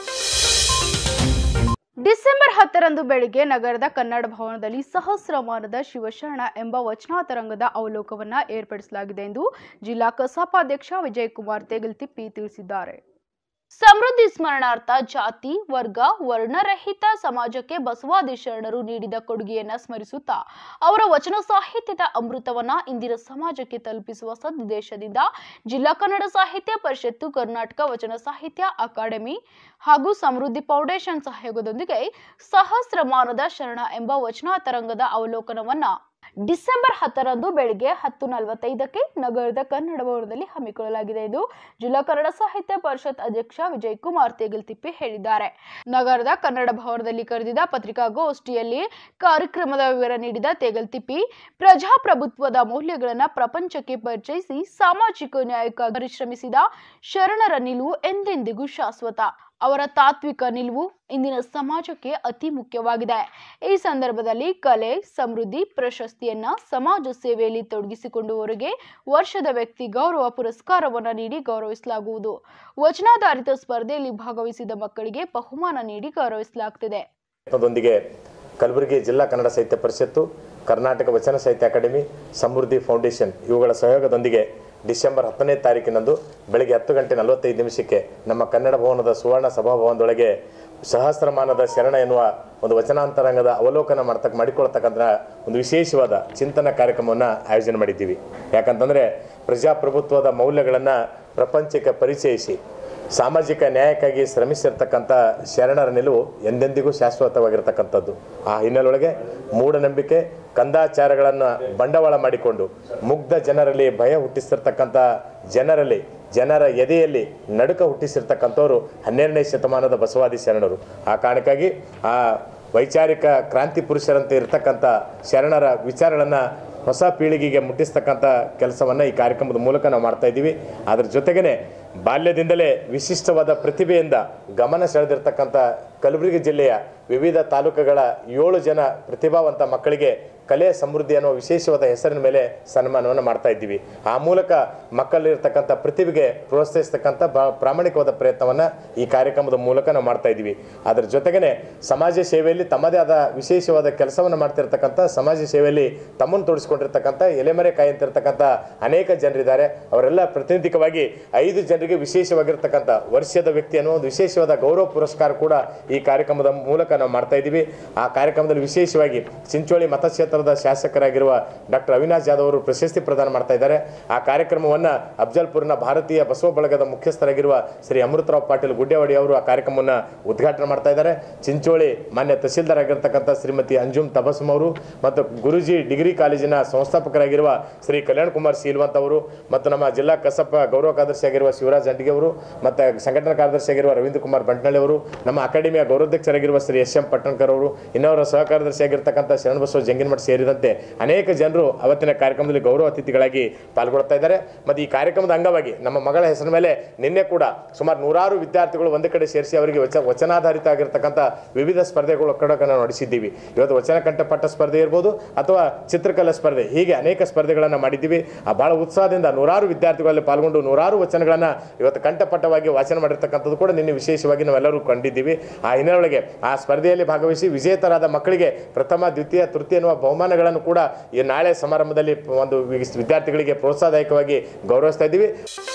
ಡಿಸೆಂಬರ್ ಹತ್ತರಂದು ಬೆಳಿಗ್ಗೆ ನಗರದ ಕನ್ನಡ ಭವನದಲ್ಲಿ ಸಹಸ್ರಮಾನದ ಶಿವಶರಣ ಎಂಬ ವಚನಾತರಂಗದ ಅವಲೋಕವನ್ನ ಏರ್ಪಡಿಸಲಾಗಿದೆ ಎಂದು ಜಿಲ್ಲಾ ಕಸಾಪಾಧ್ಯಕ್ಷ ವಿಜಯಕುಮಾರ್ ತೆಗಲ್ತಿಪ್ಪಿ ತಿಳಿಸಿದ್ದಾರೆ ಸಮೃದ್ಧಿ ಸ್ಮರಣಾರ್ಥ ಜಾತಿ ವರ್ಗ ವರ್ಣರಹಿತ ಸಮಾಜಕ್ಕೆ ಬಸವಾದಿ ಶರಣರು ನೀಡಿದ ಕೊಡುಗೆಯನ್ನ ಸ್ಮರಿಸುತ್ತಾ ಅವರ ವಚನ ಸಾಹಿತ್ಯದ ಅಮೃತವನ್ನ ಇಂದಿನ ಸಮಾಜಕ್ಕೆ ತಲುಪಿಸುವ ಸದುದ್ದೇಶದಿಂದ ಜಿಲ್ಲಾ ಕನ್ನಡ ಸಾಹಿತ್ಯ ಪರಿಷತ್ತು ಕರ್ನಾಟಕ ವಚನ ಸಾಹಿತ್ಯ ಅಕಾಡೆಮಿ ಹಾಗೂ ಸಮೃದ್ಧಿ ಫೌಂಡೇಶನ್ ಸಹಯೋಗದೊಂದಿಗೆ ಸಹಸ್ರಮಾನದ ಶರಣ ಎಂಬ ವಚನಾತರಂಗದ ಅವಲೋಕನವನ್ನ ಡಿಸೆಂಬರ್ ಹತ್ತರಂದು ಬೆಳಿಗ್ಗೆ ಹತ್ತು ನಲವತ್ತೈದಕ್ಕೆ ನಗರದ ಕನ್ನಡ ಭವನದಲ್ಲಿ ಹಮ್ಮಿಕೊಳ್ಳಲಾಗಿದೆ ಎಂದು ಜಿಲ್ಲಾ ಕನ್ನಡ ಸಾಹಿತ್ಯ ಪರಿಷತ್ ಅಧ್ಯಕ್ಷ ವಿಜಯ್ ಕುಮಾರ್ ತೇಗಲ್ತಿಪ್ಪಿ ಹೇಳಿದ್ದಾರೆ ನಗರದ ಕನ್ನಡ ಭವನದಲ್ಲಿ ಕರೆದಿದ್ದ ಪತ್ರಿಕಾಗೋಷ್ಠಿಯಲ್ಲಿ ಕಾರ್ಯಕ್ರಮದ ವಿವರ ನೀಡಿದ ತೇಗಲ್ತಿಪ್ಪಿ ಪ್ರಜಾಪ್ರಭುತ್ವದ ಮೌಲ್ಯಗಳನ್ನು ಪ್ರಪಂಚಕ್ಕೆ ಪರಿಚಯಿಸಿ ಸಾಮಾಜಿಕ ನ್ಯಾಯಕ್ಕಾಗಿ ಪರಿಶ್ರಮಿಸಿದ ಶರಣರ ನಿಲುವು ಎಂದೆಂದಿಗೂ ಶಾಶ್ವತ ಅವರ ತಾತ್ವಿಕ ನಿಲುವು ಇಂದಿನ ಸಮಾಜಕ್ಕೆ ಅತಿ ಮುಖ್ಯವಾಗಿದೆ ಈ ಸಂದರ್ಭದಲ್ಲಿ ಕಲೆ ಸಮೃದ್ಧಿ ಪ್ರಶಸ್ತಿಯನ್ನ ಸಮಾಜ ಸೇವೆಯಲ್ಲಿ ತೊಡಗಿಸಿಕೊಂಡವರಿಗೆ ವರ್ಷದ ವ್ಯಕ್ತಿ ಗೌರವ ಪುರಸ್ಕಾರವನ್ನು ನೀಡಿ ಗೌರವಿಸಲಾಗುವುದು ವಚನಾಧಾರಿತ ಸ್ಪರ್ಧೆಯಲ್ಲಿ ಭಾಗವಹಿಸಿದ ಮಕ್ಕಳಿಗೆ ಬಹುಮಾನ ನೀಡಿ ಗೌರವಿಸಲಾಗುತ್ತಿದೆ ಪ್ರಯತ್ನದೊಂದಿಗೆ ಕಲಬುರಗಿ ಜಿಲ್ಲಾ ಕನ್ನಡ ಸಾಹಿತ್ಯ ಪರಿಷತ್ತು ಕರ್ನಾಟಕ ವಚನ ಸಾಹಿತ್ಯ ಅಕಾಡೆಮಿ ಸಮೃದ್ಧಿ ಫೌಂಡೇಶನ್ ಇವುಗಳ ಸಹಯೋಗದೊಂದಿಗೆ ಡಿಸೆಂಬರ್ ಹತ್ತನೇ ತಾರೀಕಿನಂದು ಬೆಳಗ್ಗೆ ಹತ್ತು ಗಂಟೆ ನಲವತ್ತೈದು ನಿಮಿಷಕ್ಕೆ ನಮ್ಮ ಕನ್ನಡ ಭವನದ ಸುವರ್ಣ ಸಭಾಭವನದೊಳಗೆ ಸಹಸ್ರಮಾನದ ಶರಣ ಎನ್ನುವ ಒಂದು ವಚನಾಂತರಂಗದ ಅವಲೋಕನ ಮಾಡ್ತಕ್ಕ ಮಾಡಿಕೊಳ್ತಕ್ಕಂಥ ಒಂದು ವಿಶೇಷವಾದ ಚಿಂತನ ಕಾರ್ಯಕ್ರಮವನ್ನು ಆಯೋಜನೆ ಮಾಡಿದ್ದೀವಿ ಯಾಕಂತಂದರೆ ಪ್ರಜಾಪ್ರಭುತ್ವದ ಮೌಲ್ಯಗಳನ್ನು ಪ್ರಪಂಚಕ್ಕೆ ಪರಿಚಯಿಸಿ ಸಾಮಾಜಿಕ ನ್ಯಾಯಕ್ಕಾಗಿ ಶ್ರಮಿಸಿರ್ತಕ್ಕಂಥ ಶರಣರ ನಿಲುವು ಎಂದೆಂದಿಗೂ ಶಾಶ್ವತವಾಗಿರ್ತಕ್ಕಂಥದ್ದು ಆ ಹಿನ್ನೆಲೆಯೊಳಗೆ ಮೂಢನಂಬಿಕೆ ಕಂದಾಚಾರಗಳನ್ನು ಬಂಡವಾಳ ಮಾಡಿಕೊಂಡು ಮುಗ್ಧ ಜನರಲ್ಲಿ ಭಯ ಹುಟ್ಟಿಸಿರ್ತಕ್ಕಂಥ ಜನರಲ್ಲಿ ಜನರ ಎದೆಯಲ್ಲಿ ನಡುಕ ಹುಟ್ಟಿಸಿರ್ತಕ್ಕಂಥವ್ರು ಹನ್ನೆರಡನೇ ಶತಮಾನದ ಬಸವಾದಿ ಶರಣರು ಆ ಕಾರಣಕ್ಕಾಗಿ ಆ ವೈಚಾರಿಕ ಕ್ರಾಂತಿ ಪುರುಷರಂತೆ ಇರತಕ್ಕಂಥ ಶರಣರ ವಿಚಾರಗಳನ್ನು ಹೊಸ ಪೀಳಿಗೆಗೆ ಮುಟ್ಟಿಸ್ತಕ್ಕಂಥ ಕೆಲಸವನ್ನು ಈ ಕಾರ್ಯಕ್ರಮದ ಮೂಲಕ ನಾವು ಮಾಡ್ತಾ ಇದ್ದೀವಿ ಅದ್ರ ಜೊತೆಗೇ ಬಾಲ್ಯದಿಂದಲೇ ವಿಶಿಷ್ಟವಾದ ಪ್ರತಿಭೆಯಿಂದ ಗಮನ ಸೆಳೆದಿರ್ತಕ್ಕಂಥ ಕಲಬುರಗಿ ಜಿಲ್ಲೆಯ ವಿವಿಧ ತಾಲೂಕುಗಳ ಏಳು ಜನ ಪ್ರತಿಭಾವಂತ ಮಕ್ಕಳಿಗೆ ಕಲೆ ಸಮೃದ್ಧಿ ಅನ್ನೋ ವಿಶೇಷವಾದ ಹೆಸರಿನ ಮೇಲೆ ಸನ್ಮಾನವನ್ನು ಮಾಡ್ತಾ ಇದ್ದೀವಿ ಆ ಮೂಲಕ ಮಕ್ಕಳಲ್ಲಿರ್ತಕ್ಕಂಥ ಪ್ರತಿಭೆಗೆ ಪ್ರೋತ್ಸಾಹಿಸ್ತಕ್ಕಂಥ ಬ ಪ್ರಾಮಾಣಿಕವಾದ ಪ್ರಯತ್ನವನ್ನು ಈ ಕಾರ್ಯಕ್ರಮದ ಮೂಲಕ ನಾವು ಮಾಡ್ತಾ ಇದ್ದೀವಿ ಅದರ ಜೊತೆಗೇ ಸಮಾಜ ಸೇವೆಯಲ್ಲಿ ತಮ್ಮದೇ ಆದ ವಿಶೇಷವಾದ ಕೆಲಸವನ್ನು ಮಾಡ್ತಿರ್ತಕ್ಕಂಥ ಸಮಾಜ ಸೇವೆಯಲ್ಲಿ ತಮ್ಮನ್ನು ತೊಡಗಿಸ್ಕೊಂಡಿರ್ತಕ್ಕಂಥ ಎಲೆಮರೆ ಕಾಯಂತಿರ್ತಕ್ಕಂಥ ಅನೇಕ ಜನರಿದ್ದಾರೆ ಅವರೆಲ್ಲ ಪ್ರಾತಿನಿಧಿಕವಾಗಿ ಐದು ಜನರಿಗೆ ವಿಶೇಷವಾಗಿರ್ತಕ್ಕಂಥ ವರ್ಷದ ವ್ಯಕ್ತಿ ಅನ್ನೋ ಒಂದು ವಿಶೇಷವಾದ ಗೌರವ ಪುರಸ್ಕಾರ ಕೂಡ ಈ ಕಾರ್ಯಕ್ರಮದ ಮೂಲಕ ನಾವು ಮಾಡ್ತಾ ಇದ್ದೀವಿ ಆ ಕಾರ್ಯಕ್ರಮದಲ್ಲಿ ವಿಶೇಷವಾಗಿ ಚಿಂಚೋಳಿ ಮತಕ್ಷೇತ್ರದ ಶಾಸಕರಾಗಿರುವ ಡಾಕ್ಟರ್ ಅವಿನಾಶ್ ಜಾಧವ್ ಅವರು ಪ್ರಶಸ್ತಿ ಪ್ರದಾನ ಮಾಡ್ತಾ ಇದ್ದಾರೆ ಆ ಕಾರ್ಯಕ್ರಮವನ್ನು ಅಫ್ಜಲ್ಪುರ್ನ ಭಾರತೀಯ ಬಸವ ಬಳಗದ ಮುಖ್ಯಸ್ಥರಾಗಿರುವ ಶ್ರೀ ಅಮೃತರಾವ್ ಪಾಟೀಲ್ ಗುಡ್ಡೇವಾಡಿ ಅವರು ಆ ಕಾರ್ಯಕ್ರಮವನ್ನು ಉದ್ಘಾಟನೆ ಮಾಡ್ತಾ ಇದ್ದಾರೆ ಚಿಂಚೋಳಿ ಮಾನ್ಯ ತಹಸೀಲ್ದಾರ್ ಆಗಿರ್ತಕ್ಕಂಥ ಶ್ರೀಮತಿ ಅಂಜುಮ್ ತಬಸ್ಮ್ ಅವರು ಮತ್ತು ಗುರುಜಿ ಡಿಗ್ರಿ ಕಾಲೇಜಿನ ಸಂಸ್ಥಾಪಕರಾಗಿರುವ ಶ್ರೀ ಕಲ್ಯಾಣ್ ಕುಮಾರ್ ಶೀಲ್ವಂತ್ ಅವರು ಮತ್ತು ನಮ್ಮ ಜಿಲ್ಲಾ ಕಸಪ ಗೌರವ ಕಾರ್ಯದರ್ಶಿ ಆಗಿರುವ ಶಿವರಾಜ್ ಅಂಡಿಗೆ ಅವರು ಮತ್ತು ಸಂಘಟನಾ ಕಾರ್ಯದರ್ಶಿ ಆಗಿರುವ ರವೀಂದ್ರ ಕುಮಾರ್ ಬಂಟ್ನಳ್ಳಿ ಅವರು ನಮ್ಮ ಅಕಾಡೆಮಿಯ ಗೌರವಾಧ್ಯಕ್ಷರಾಗಿರುವ ಶ್ರೀ ಎಸ್ ಎಂ ಪಟ್ಟಣ್ಕರ್ ಅವರು ಇನ್ನವರ ಸಹಕಾರ್ಯದರ್ಶಿ ಆಗಿರ್ತಕ್ಕಂಥ ಶರಣಬಸವ ಜಂಗಿನಮಠ ಸೇರಿದಂತೆ ಅನೇಕ ಜನರು ಅವತ್ತಿನ ಕಾರ್ಯಕ್ರಮದಲ್ಲಿ ಗೌರವ ಅತಿಥಿಗಳಾಗಿ ಪಾಲ್ಗೊಳ್ತಾ ಇದ್ದಾರೆ ಮತ್ತು ಈ ಕಾರ್ಯಕ್ರಮದ ಅಂಗವಾಗಿ ನಮ್ಮ ಮಗಳ ಹೆಸರಿನ ಮೇಲೆ ನಿನ್ನೆ ಕೂಡ ಸುಮಾರು ನೂರಾರು ವಿದ್ಯಾರ್ಥಿಗಳು ಒಂದೇ ಕಡೆ ಸೇರಿಸಿ ಅವರಿಗೆ ವಚ ವಚನಾಧಾರಿತ ಆಗಿರ್ತಕ್ಕಂಥ ವಿವಿಧ ಸ್ಪರ್ಧೆಗಳು ಕೂಡ ನಾವು ನಡೆಸಿದ್ದೀವಿ ಇವತ್ತು ವಚನ ಕಂಠಪಟ್ಟ ಸ್ಪರ್ಧೆ ಇರ್ಬೋದು ಅಥವಾ ಚಿತ್ರಕಲಾ ಸ್ಪರ್ಧೆ ಹೀಗೆ ಅನೇಕ ಸ್ಪರ್ಧೆಗಳನ್ನು ಮಾಡಿದ್ದೀವಿ ಆ ಭಾಳ ಉತ್ಸಾಹದಿಂದ ನೂರಾರು ವಿದ್ಯಾರ್ಥಿಗಳಲ್ಲಿ ಪಾಲ್ಗೊಂಡು ನೂರಾರು ವಚನಗಳನ್ನು ಇವತ್ತು ಕಂಠಪಟ್ಟವಾಗಿ ವಾಚನ ಮಾಡಿರ್ತಕ್ಕಂಥದ್ದು ಕೂಡ ನಿನ್ನೆ ವಿಶೇಷವಾಗಿ ನಾವೆಲ್ಲರೂ ಕಂಡಿದ್ದೀವಿ ಆ ಹಿನ್ನೆಲೆಯೊಳಗೆ ಆ ಸ್ಪರ್ಧೆಯಲ್ಲಿ ಭಾಗವಹಿಸಿ ವಿಜೇತರಾದ ಮಕ್ಕಳಿಗೆ ಪ್ರಥಮ ದ್ವಿತೀಯ ತೃತೀಯ ಎನ್ನುವ ಬಹುಮಾನಗಳನ್ನು ಕೂಡ ಈ ನಾಳೆ ಸಮಾರಂಭದಲ್ಲಿ ಒಂದು ವಿದ್ಯಾರ್ಥಿಗಳಿಗೆ ಪ್ರೋತ್ಸಾಹದಾಯಕವಾಗಿ ಗೌರವಿಸ್ತಾ ಇದ್ದೀವಿ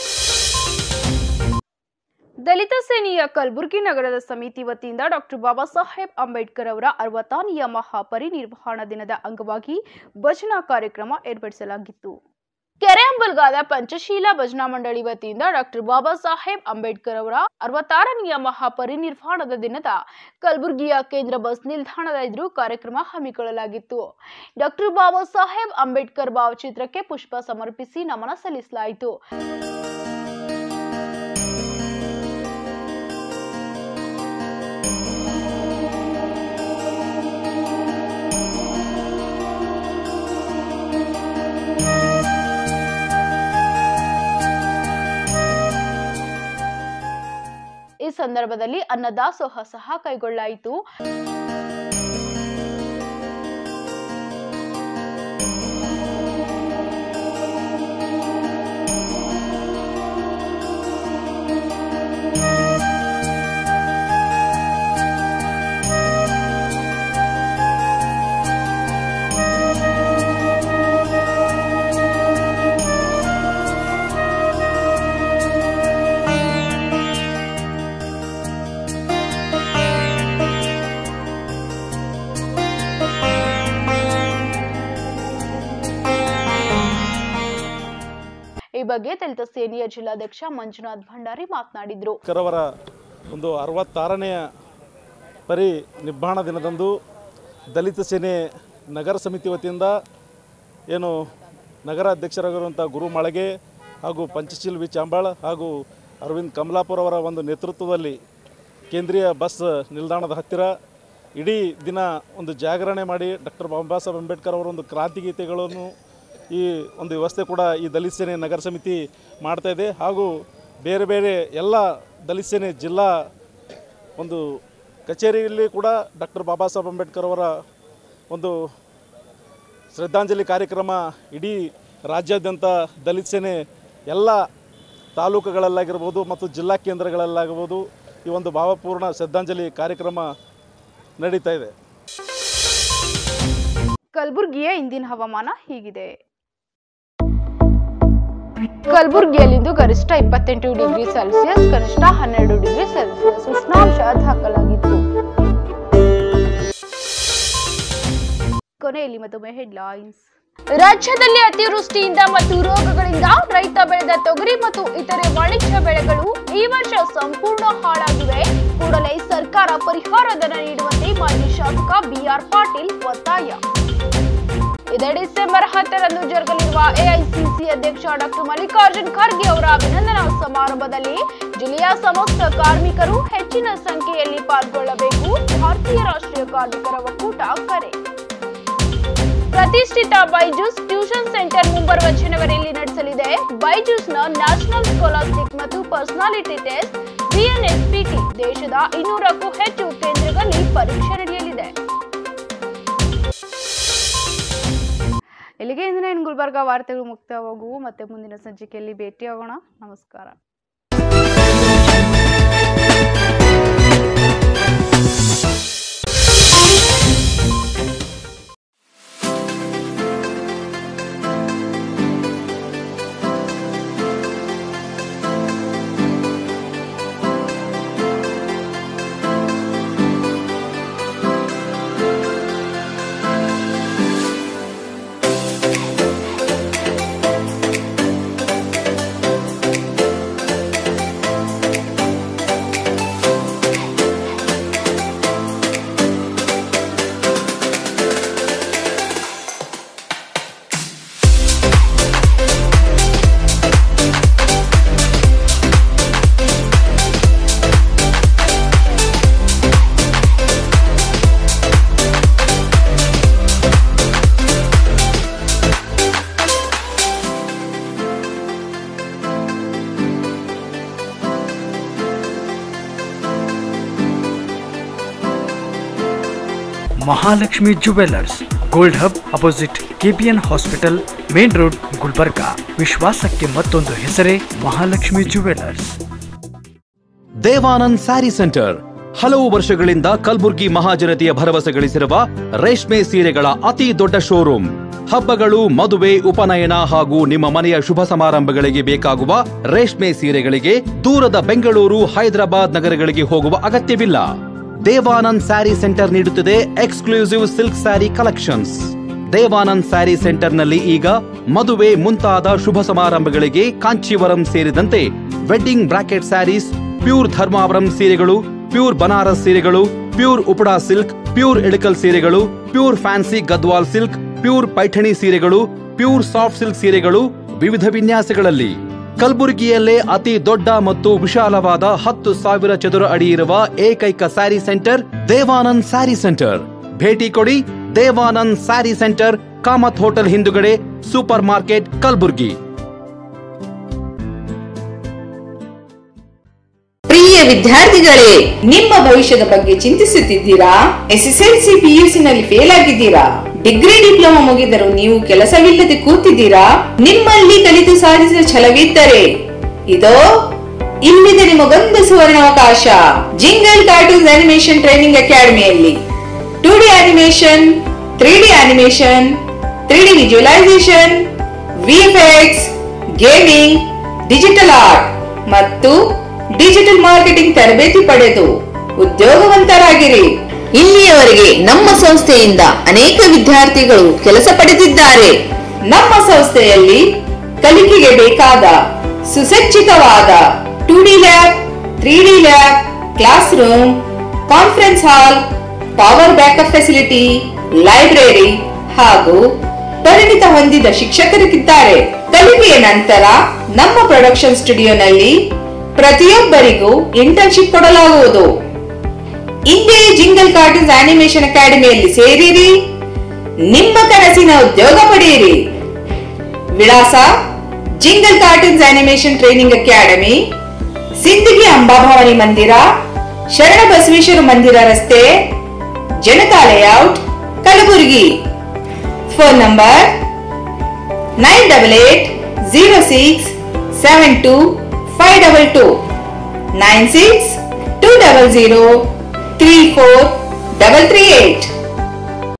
ದಲಿತ ಸೇನೆಯ ಕಲಬುರಗಿ ನಗರದ ಸಮಿತಿ ವತಿಯಿಂದ ಡಾಕ್ಟರ್ ಬಾಬಾ ಸಾಹೇಬ್ ಅಂಬೇಡ್ಕರ್ ಅವರ ಅರವತ್ತಾನೆಯ ಮಹಾಪರಿನಿರ್ವಾಣ ದಿನದ ಅಂಗವಾಗಿ ಭಜನಾ ಕಾರ್ಯಕ್ರಮ ಏರ್ಪಡಿಸಲಾಗಿತ್ತು ಕೆರೆ ಅಂಬಲ್ಗಾದ ಪಂಚಶೀಲ ಭಜನಾ ಮಂಡಳಿ ವತಿಯಿಂದ ಡಾಕ್ಟರ್ ಬಾಬಾ ಸಾಹೇಬ್ ಅಂಬೇಡ್ಕರ್ ಅವರ ಅರವತ್ತಾರನೆಯ ಮಹಾಪರಿನಿರ್ವಾಣದ ದಿನದ ಕಲಬುರಗಿಯ ಕೇಂದ್ರ ಬಸ್ ನಿಲ್ದಾಣದ ಎದುರು ಕಾರ್ಯಕ್ರಮ ಹಮ್ಮಿಕೊಳ್ಳಲಾಗಿತ್ತು ಡಾಕ್ಟರ್ ಬಾಬಾ ಸಾಹೇಬ್ ಅಂಬೇಡ್ಕರ್ ಭಾವಚಿತ್ರಕ್ಕೆ ಪುಷ್ಪ ಸಮರ್ಪಿಸಿ ನಮನ ಸಲ್ಲಿಸಲಾಯಿತು ಸಂದರ್ಭದಲ್ಲಿ ಅನ್ನದಾಸೋಹ ಸಹ ಕೈಗೊಳ್ಳಾಯಿತು ಈ ಬಗ್ಗೆ ದಲಿತ ಸೇನೆಯ ಜಿಲ್ಲಾಧ್ಯಕ್ಷ ಮಂಜುನಾಥ್ ಭಂಡಾರಿ ಮಾತನಾಡಿದ್ರು ಕರವರ ಒಂದು ಅರವತ್ತಾರನೆಯ ಪರಿ ನಿಬ್ಬಾಣ ದಿನದಂದು ದಲಿತ ಸೇನೆ ನಗರ ಸಮಿತಿ ವತಿಯಿಂದ ಏನು ನಗರ ಅಧ್ಯಕ್ಷರಾಗಿರುವಂಥ ಗುರು ಮಾಳಗೆ ಹಾಗೂ ಪಂಚಶೀಲ್ ವಿ ಚಾಂಬಾಳ್ ಹಾಗೂ ಅರವಿಂದ್ ಕಮಲಾಪುರ ಅವರ ಒಂದು ನೇತೃತ್ವದಲ್ಲಿ ಕೇಂದ್ರೀಯ ಬಸ್ ನಿಲ್ದಾಣದ ಹತ್ತಿರ ಇಡೀ ದಿನ ಒಂದು ಜಾಗರಣೆ ಮಾಡಿ ಡಾಕ್ಟರ್ ಬಾಬಾ ಸಾಹೇಬ್ ಅಂಬೇಡ್ಕರ್ ಅವರ ಒಂದು ಕ್ರಾಂತಿ ಗೀತೆಗಳನ್ನು ಈ ಒಂದು ವ್ಯವಸ್ಥೆ ಕೂಡ ಈ ದಲಿತ ಸೇನೆ ನಗರ ಸಮಿತಿ ಮಾಡ್ತಾ ಇದೆ ಹಾಗೂ ಬೇರೆ ಬೇರೆ ಎಲ್ಲ ದಲಿತ ಸೇನೆ ಜಿಲ್ಲಾ ಒಂದು ಕಚೇರಿಯಲ್ಲಿ ಕೂಡ ಡಾಕ್ಟರ್ ಬಾಬಾ ಸಾಹೇಬ್ ಅಂಬೇಡ್ಕರ್ ಅವರ ಒಂದು ಶ್ರದ್ಧಾಂಜಲಿ ಕಾರ್ಯಕ್ರಮ ಇಡೀ ರಾಜ್ಯಾದ್ಯಂತ ದಲಿತ ಸೇನೆ ಎಲ್ಲ ತಾಲೂಕುಗಳಲ್ಲಾಗಿರ್ಬೋದು ಮತ್ತು ಜಿಲ್ಲಾ ಕೇಂದ್ರಗಳಲ್ಲಾಗಿರ್ಬೋದು ಈ ಒಂದು ಭಾವಪೂರ್ಣ ಶ್ರದ್ಧಾಂಜಲಿ ಕಾರ್ಯಕ್ರಮ ನಡೀತಾ ಇದೆ ಕಲಬುರಗಿಯ ಇಂದಿನ ಹವಾಮಾನ ಹೀಗಿದೆ ಕಲಬುರಗಿಯಲ್ಲಿಂದು ಗರಿಷ್ಠ ಇಪ್ಪತ್ತೆಂಟು ಡಿಗ್ರಿ ಸೆಲ್ಸಿಯಸ್ ಕನಿಷ್ಠ ಹನ್ನೆರಡು ಡಿಗ್ರಿ ಸೆಲ್ಸಿಯಸ್ ಉಷ್ಣಾಂಶ ದಾಖಲಾಗಿತ್ತು ಕೊನೆಯಲ್ಲಿ ಮತ್ತೊಮ್ಮೆ ಹೆಡ್ಲೈನ್ಸ್ ರಾಜ್ಯದಲ್ಲಿ ಅತಿವೃಷ್ಟಿಯಿಂದ ಮತ್ತು ರೋಗಗಳಿಂದ ರೈತ ಬೆಳೆದ ತೊಗರಿ ಮತ್ತು ಇತರೆ ವಾಣಿಜ್ಯ ಬೆಳೆಗಳು ಈ ವರ್ಷ ಸಂಪೂರ್ಣ ಹಾಳಾಗಿವೆ ಕೂಡಲೇ ಸರ್ಕಾರ ಪರಿಹಾರ ಧನ ನೀಡುವಂತೆ ಮಾಜಿ ಶಾಸಕ ಬಿಆರ್ ಪಾಟೀಲ್ ಒತ್ತಾಯ ಇದೇ ಡಿಸೆಂಬರ್ ಹತ್ತರಂದು ಜರುಗಲಿರುವ ಎಐಸಿಸಿ ಅಧ್ಯಕ್ಷ ಡಾಕ್ಟರ್ ಮಲ್ಲಿಕಾರ್ಜುನ್ ಖರ್ಗೆ ಅವರ ಅಭಿನಂದನಾ ಸಮಾರಂಭದಲ್ಲಿ ಜಿಲ್ಲೆಯ ಸಮಸ್ತ ಕಾರ್ಮಿಕರು ಹೆಚ್ಚಿನ ಸಂಖ್ಯೆಯಲ್ಲಿ ಪಾಲ್ಗೊಳ್ಳಬೇಕು ಭಾರತೀಯ ರಾಷ್ಟ್ರೀಯ ಕಾರ್ಮಿಕರ ಒಕ್ಕೂಟ ಕರೆ ಪ್ರತಿಷ್ಠಿತ ಬೈಜೂಸ್ ಟ್ಯೂಷನ್ ಸೆಂಟರ್ ಮುಂಬರುವ ಜನವರಿಯಲ್ಲಿ ನಡೆಸಲಿದೆ ಬೈಜೂಸ್ನ ನ್ಯಾಷನಲ್ ಸ್ಕಾಲರ್ಶಿಪ್ ಮತ್ತು ಪರ್ಸನಾಲಿಟಿ ಟೆಸ್ಟ್ ಬಿಎನ್ಎಸ್ಪಿಟಿ ದೇಶದ ಇನ್ನೂರಕ್ಕೂ ಹೆಚ್ಚು ಕೇಂದ್ರಗಳಲ್ಲಿ ಪರೀಕ್ಷೆ ನಡೆಯಲಿದೆ ಇಲ್ಲಿಗೆ ಇಂದಿನ ಇನ್ ಗುಲ್ಬರ್ಗ ವಾರ್ತೆಗಳು ಮುಕ್ತವಾಗುವು ಮತ್ತೆ ಮುಂದಿನ ಸಂಚಿಕೆಯಲ್ಲಿ ಭೇಟಿಯಾಗೋಣ ನಮಸ್ಕಾರ Mahalakshmi jewellers gold hub opposite KPN hospital main road Gulbarga ವಿಶ್ವಾಸಕ್ಕೆ ಮತ್ತೊಂದು ಹೆಸರೇ ಮಹಾಲಕ್ಷ್ಮಿ ಜುವೆಲ್ಲರ್ಸ್ ದೇವಾನಂದ್ ಸ್ಯಾರಿ ಸೆಂಟರ್ ಹಲವು ವರ್ಷಗಳಿಂದ ಕಲ್ಬುರ್ಗಿ ಮಹಾಜನತೆಯ ಭರವಸೆ ಗಳಿಸಿರುವ ರೇಷ್ಮೆ ಸೀರೆಗಳ ಅತಿ ದೊಡ್ಡ ಶೋರೂಮ್ ಹಬ್ಬಗಳು ಮದುವೆ ಉಪನಯನ ಹಾಗೂ ನಿಮ್ಮ ಮನೆಯ ಶುಭ ಸಮಾರಂಭಗಳಿಗೆ ಬೇಕಾಗುವ ರೇಷ್ಮೆ ಸೀರೆಗಳಿಗೆ ದೂರದ ಬೆಂಗಳೂರು ಹೈದರಾಬಾದ್ ನಗರಗಳಿಗೆ ಹೋಗುವ ಅಗತ್ಯವಿಲ್ಲ ದೇವಾನಂದ್ ಸ್ಯಾರಿ ಸೆಂಟರ್ ನೀಡುತ್ತಿದೆ exclusive silk sari collections Devanand sari ಸೆಂಟರ್ನಲ್ಲಿ ಈಗ ಮದುವೆ ಮುಂತಾದ ಶುಭ ಸಮಾರಂಭಗಳಿಗೆ ಕಾಂಚೀವರಂ ಸೇರಿದಂತೆ wedding bracket saris pure Dharmavaram ಸೀರೆಗಳು ಪ್ಯೂರ್ ಬನಾರಸ್ ಸೀರೆಗಳು pure Uppada silk pure Ilkal ಸೀರೆಗಳು pure fancy Gadwal silk pure Paithani ಸೀರೆಗಳು ಪ್ಯೂರ್ ಸಾಫ್ಟ್ ಸಿಲ್ಕ್ ಸೀರೆಗಳು ವಿವಿಧ ವಿನ್ಯಾಸಗಳಲ್ಲಿ ಕಲಬುರಗಿಯಲ್ಲೇ ಅತಿ ದೊಡ್ಡ ಮತ್ತು ವಿಶಾಲವಾದ ಹತ್ತು ಸಾವಿರ ಚದುರ ಅಡಿ ಇರುವ ಏಕೈಕ ಸ್ಯಾರಿ ಸೆಂಟರ್ ದೇವಾನಂದ್ ಸ್ಯಾರಿ ಸೆಂಟರ್ ಭೇಟಿ ಕೊಡಿ ದೇವಾನಂದ್ ಸ್ಯಾರಿ ಸೆಂಟರ್ ಕಾಮತ್ ಹೋಟೆಲ್ ಹಿಂದುಗಡೆ ಸೂಪರ್ ಮಾರ್ಕೆಟ್ ಕಲಬುರ್ಗಿ ಪ್ರಿಯ ವಿದ್ಯಾರ್ಥಿಗಳೇ ನಿಮ್ಮ ಭವಿಷ್ಯದ ಬಗ್ಗೆ ಚಿಂತಿಸುತ್ತಿದ್ದೀರಾ ಎಸ್ಎಸ್ಎಲ್ಸಿ ಪಿಯುಸಿ ನಲ್ಲಿ ಫೇಲ್ ಆಗಿದ್ದೀರಾ ಡಿಗ್ರಿ ಡಿಪ್ಲೊಮಾ ಮುಗಿದರೂ ನೀವು ಕೆಲಸವಿಲ್ಲದೆ ಕೂತಿದ್ದೀರಾ ನಿಮ್ಮಲ್ಲಿ ಕಲಿತು ಸಾಧಿಸಿದ ಛಲವಿದ್ದರೆ ಇದೋ ಇಲ್ಲಿದೆ ನಿಮಗೊಂದು ಸುವರ್ಣಾವಕಾಶ ಜಿಂಗಲ್ ಕಾರ್ಟೂನ್ಸ್ ಅನಿಮೇಷನ್ ಟ್ರೈನಿಂಗ್ ಅಕಾಡೆಮಿಯಲ್ಲಿ two D animation three D animation three D visualisation VFX gaming digital art ಮತ್ತು ಡಿಜಿಟಲ್ ಮಾರ್ಕೆಟಿಂಗ್ ತರಬೇತಿ ಪಡೆದು ಉದ್ಯೋಗವಂತರಾಗಿರಿ ಇಲ್ಲಿಯವರೆಗೆ ನಮ್ಮ ಸಂಸ್ಥೆಯಿಂದ ಅನೇಕ ವಿದ್ಯಾರ್ಥಿಗಳು ಕೆಲಸ ಪಡೆದಿದ್ದಾರೆ ನಮ್ಮ ಸಂಸ್ಥೆಯಲ್ಲಿ ಕಲಿಕೆಗೆ ಬೇಕಾದ ಸುಸಜ್ಜಿತವಾದ two D lab three D lab classroom conference hall power backup facility library ಹಾಗೂ ಪರಿಣಿತ ಹೊಂದಿದ ಶಿಕ್ಷಕರಿದ್ದಾರೆ ಕಲಿಕೆಯ ನಂತರ ನಮ್ಮ ಪ್ರೊಡಕ್ಷನ್ ಸ್ಟುಡಿಯೋನಲ್ಲಿ ಪ್ರತಿಯೊಬ್ಬರಿಗೂ ಇಂಟರ್ನ್ಶಿಪ್ ಕೊಡಲಾಗುವುದು ಇಂದೇ ಜಿಂಗಲ್ ಕಾರ್ಟೂನ್ಸ್ ಆನಿಮೇಷನ್ ಅಕಾಡೆಮಿಯಲ್ಲಿ ಸೇರಿರಿ ನಿಮ್ಮ ಕನಸಿನ ಉದ್ಯೋಗ ಪಡೆಯಿರಿ ವಿಳಾಸ jingle cartoons animation training academy Sindagi Ambabhavani ಮಂದಿರ ಶರಣ ಬಸವೇಶ್ವರ ಮಂದಿರ ರಸ್ತೆ Janata layout Kalaburagi phone number nine double eight zero six seven two five double two nine six two double zero three four double three eight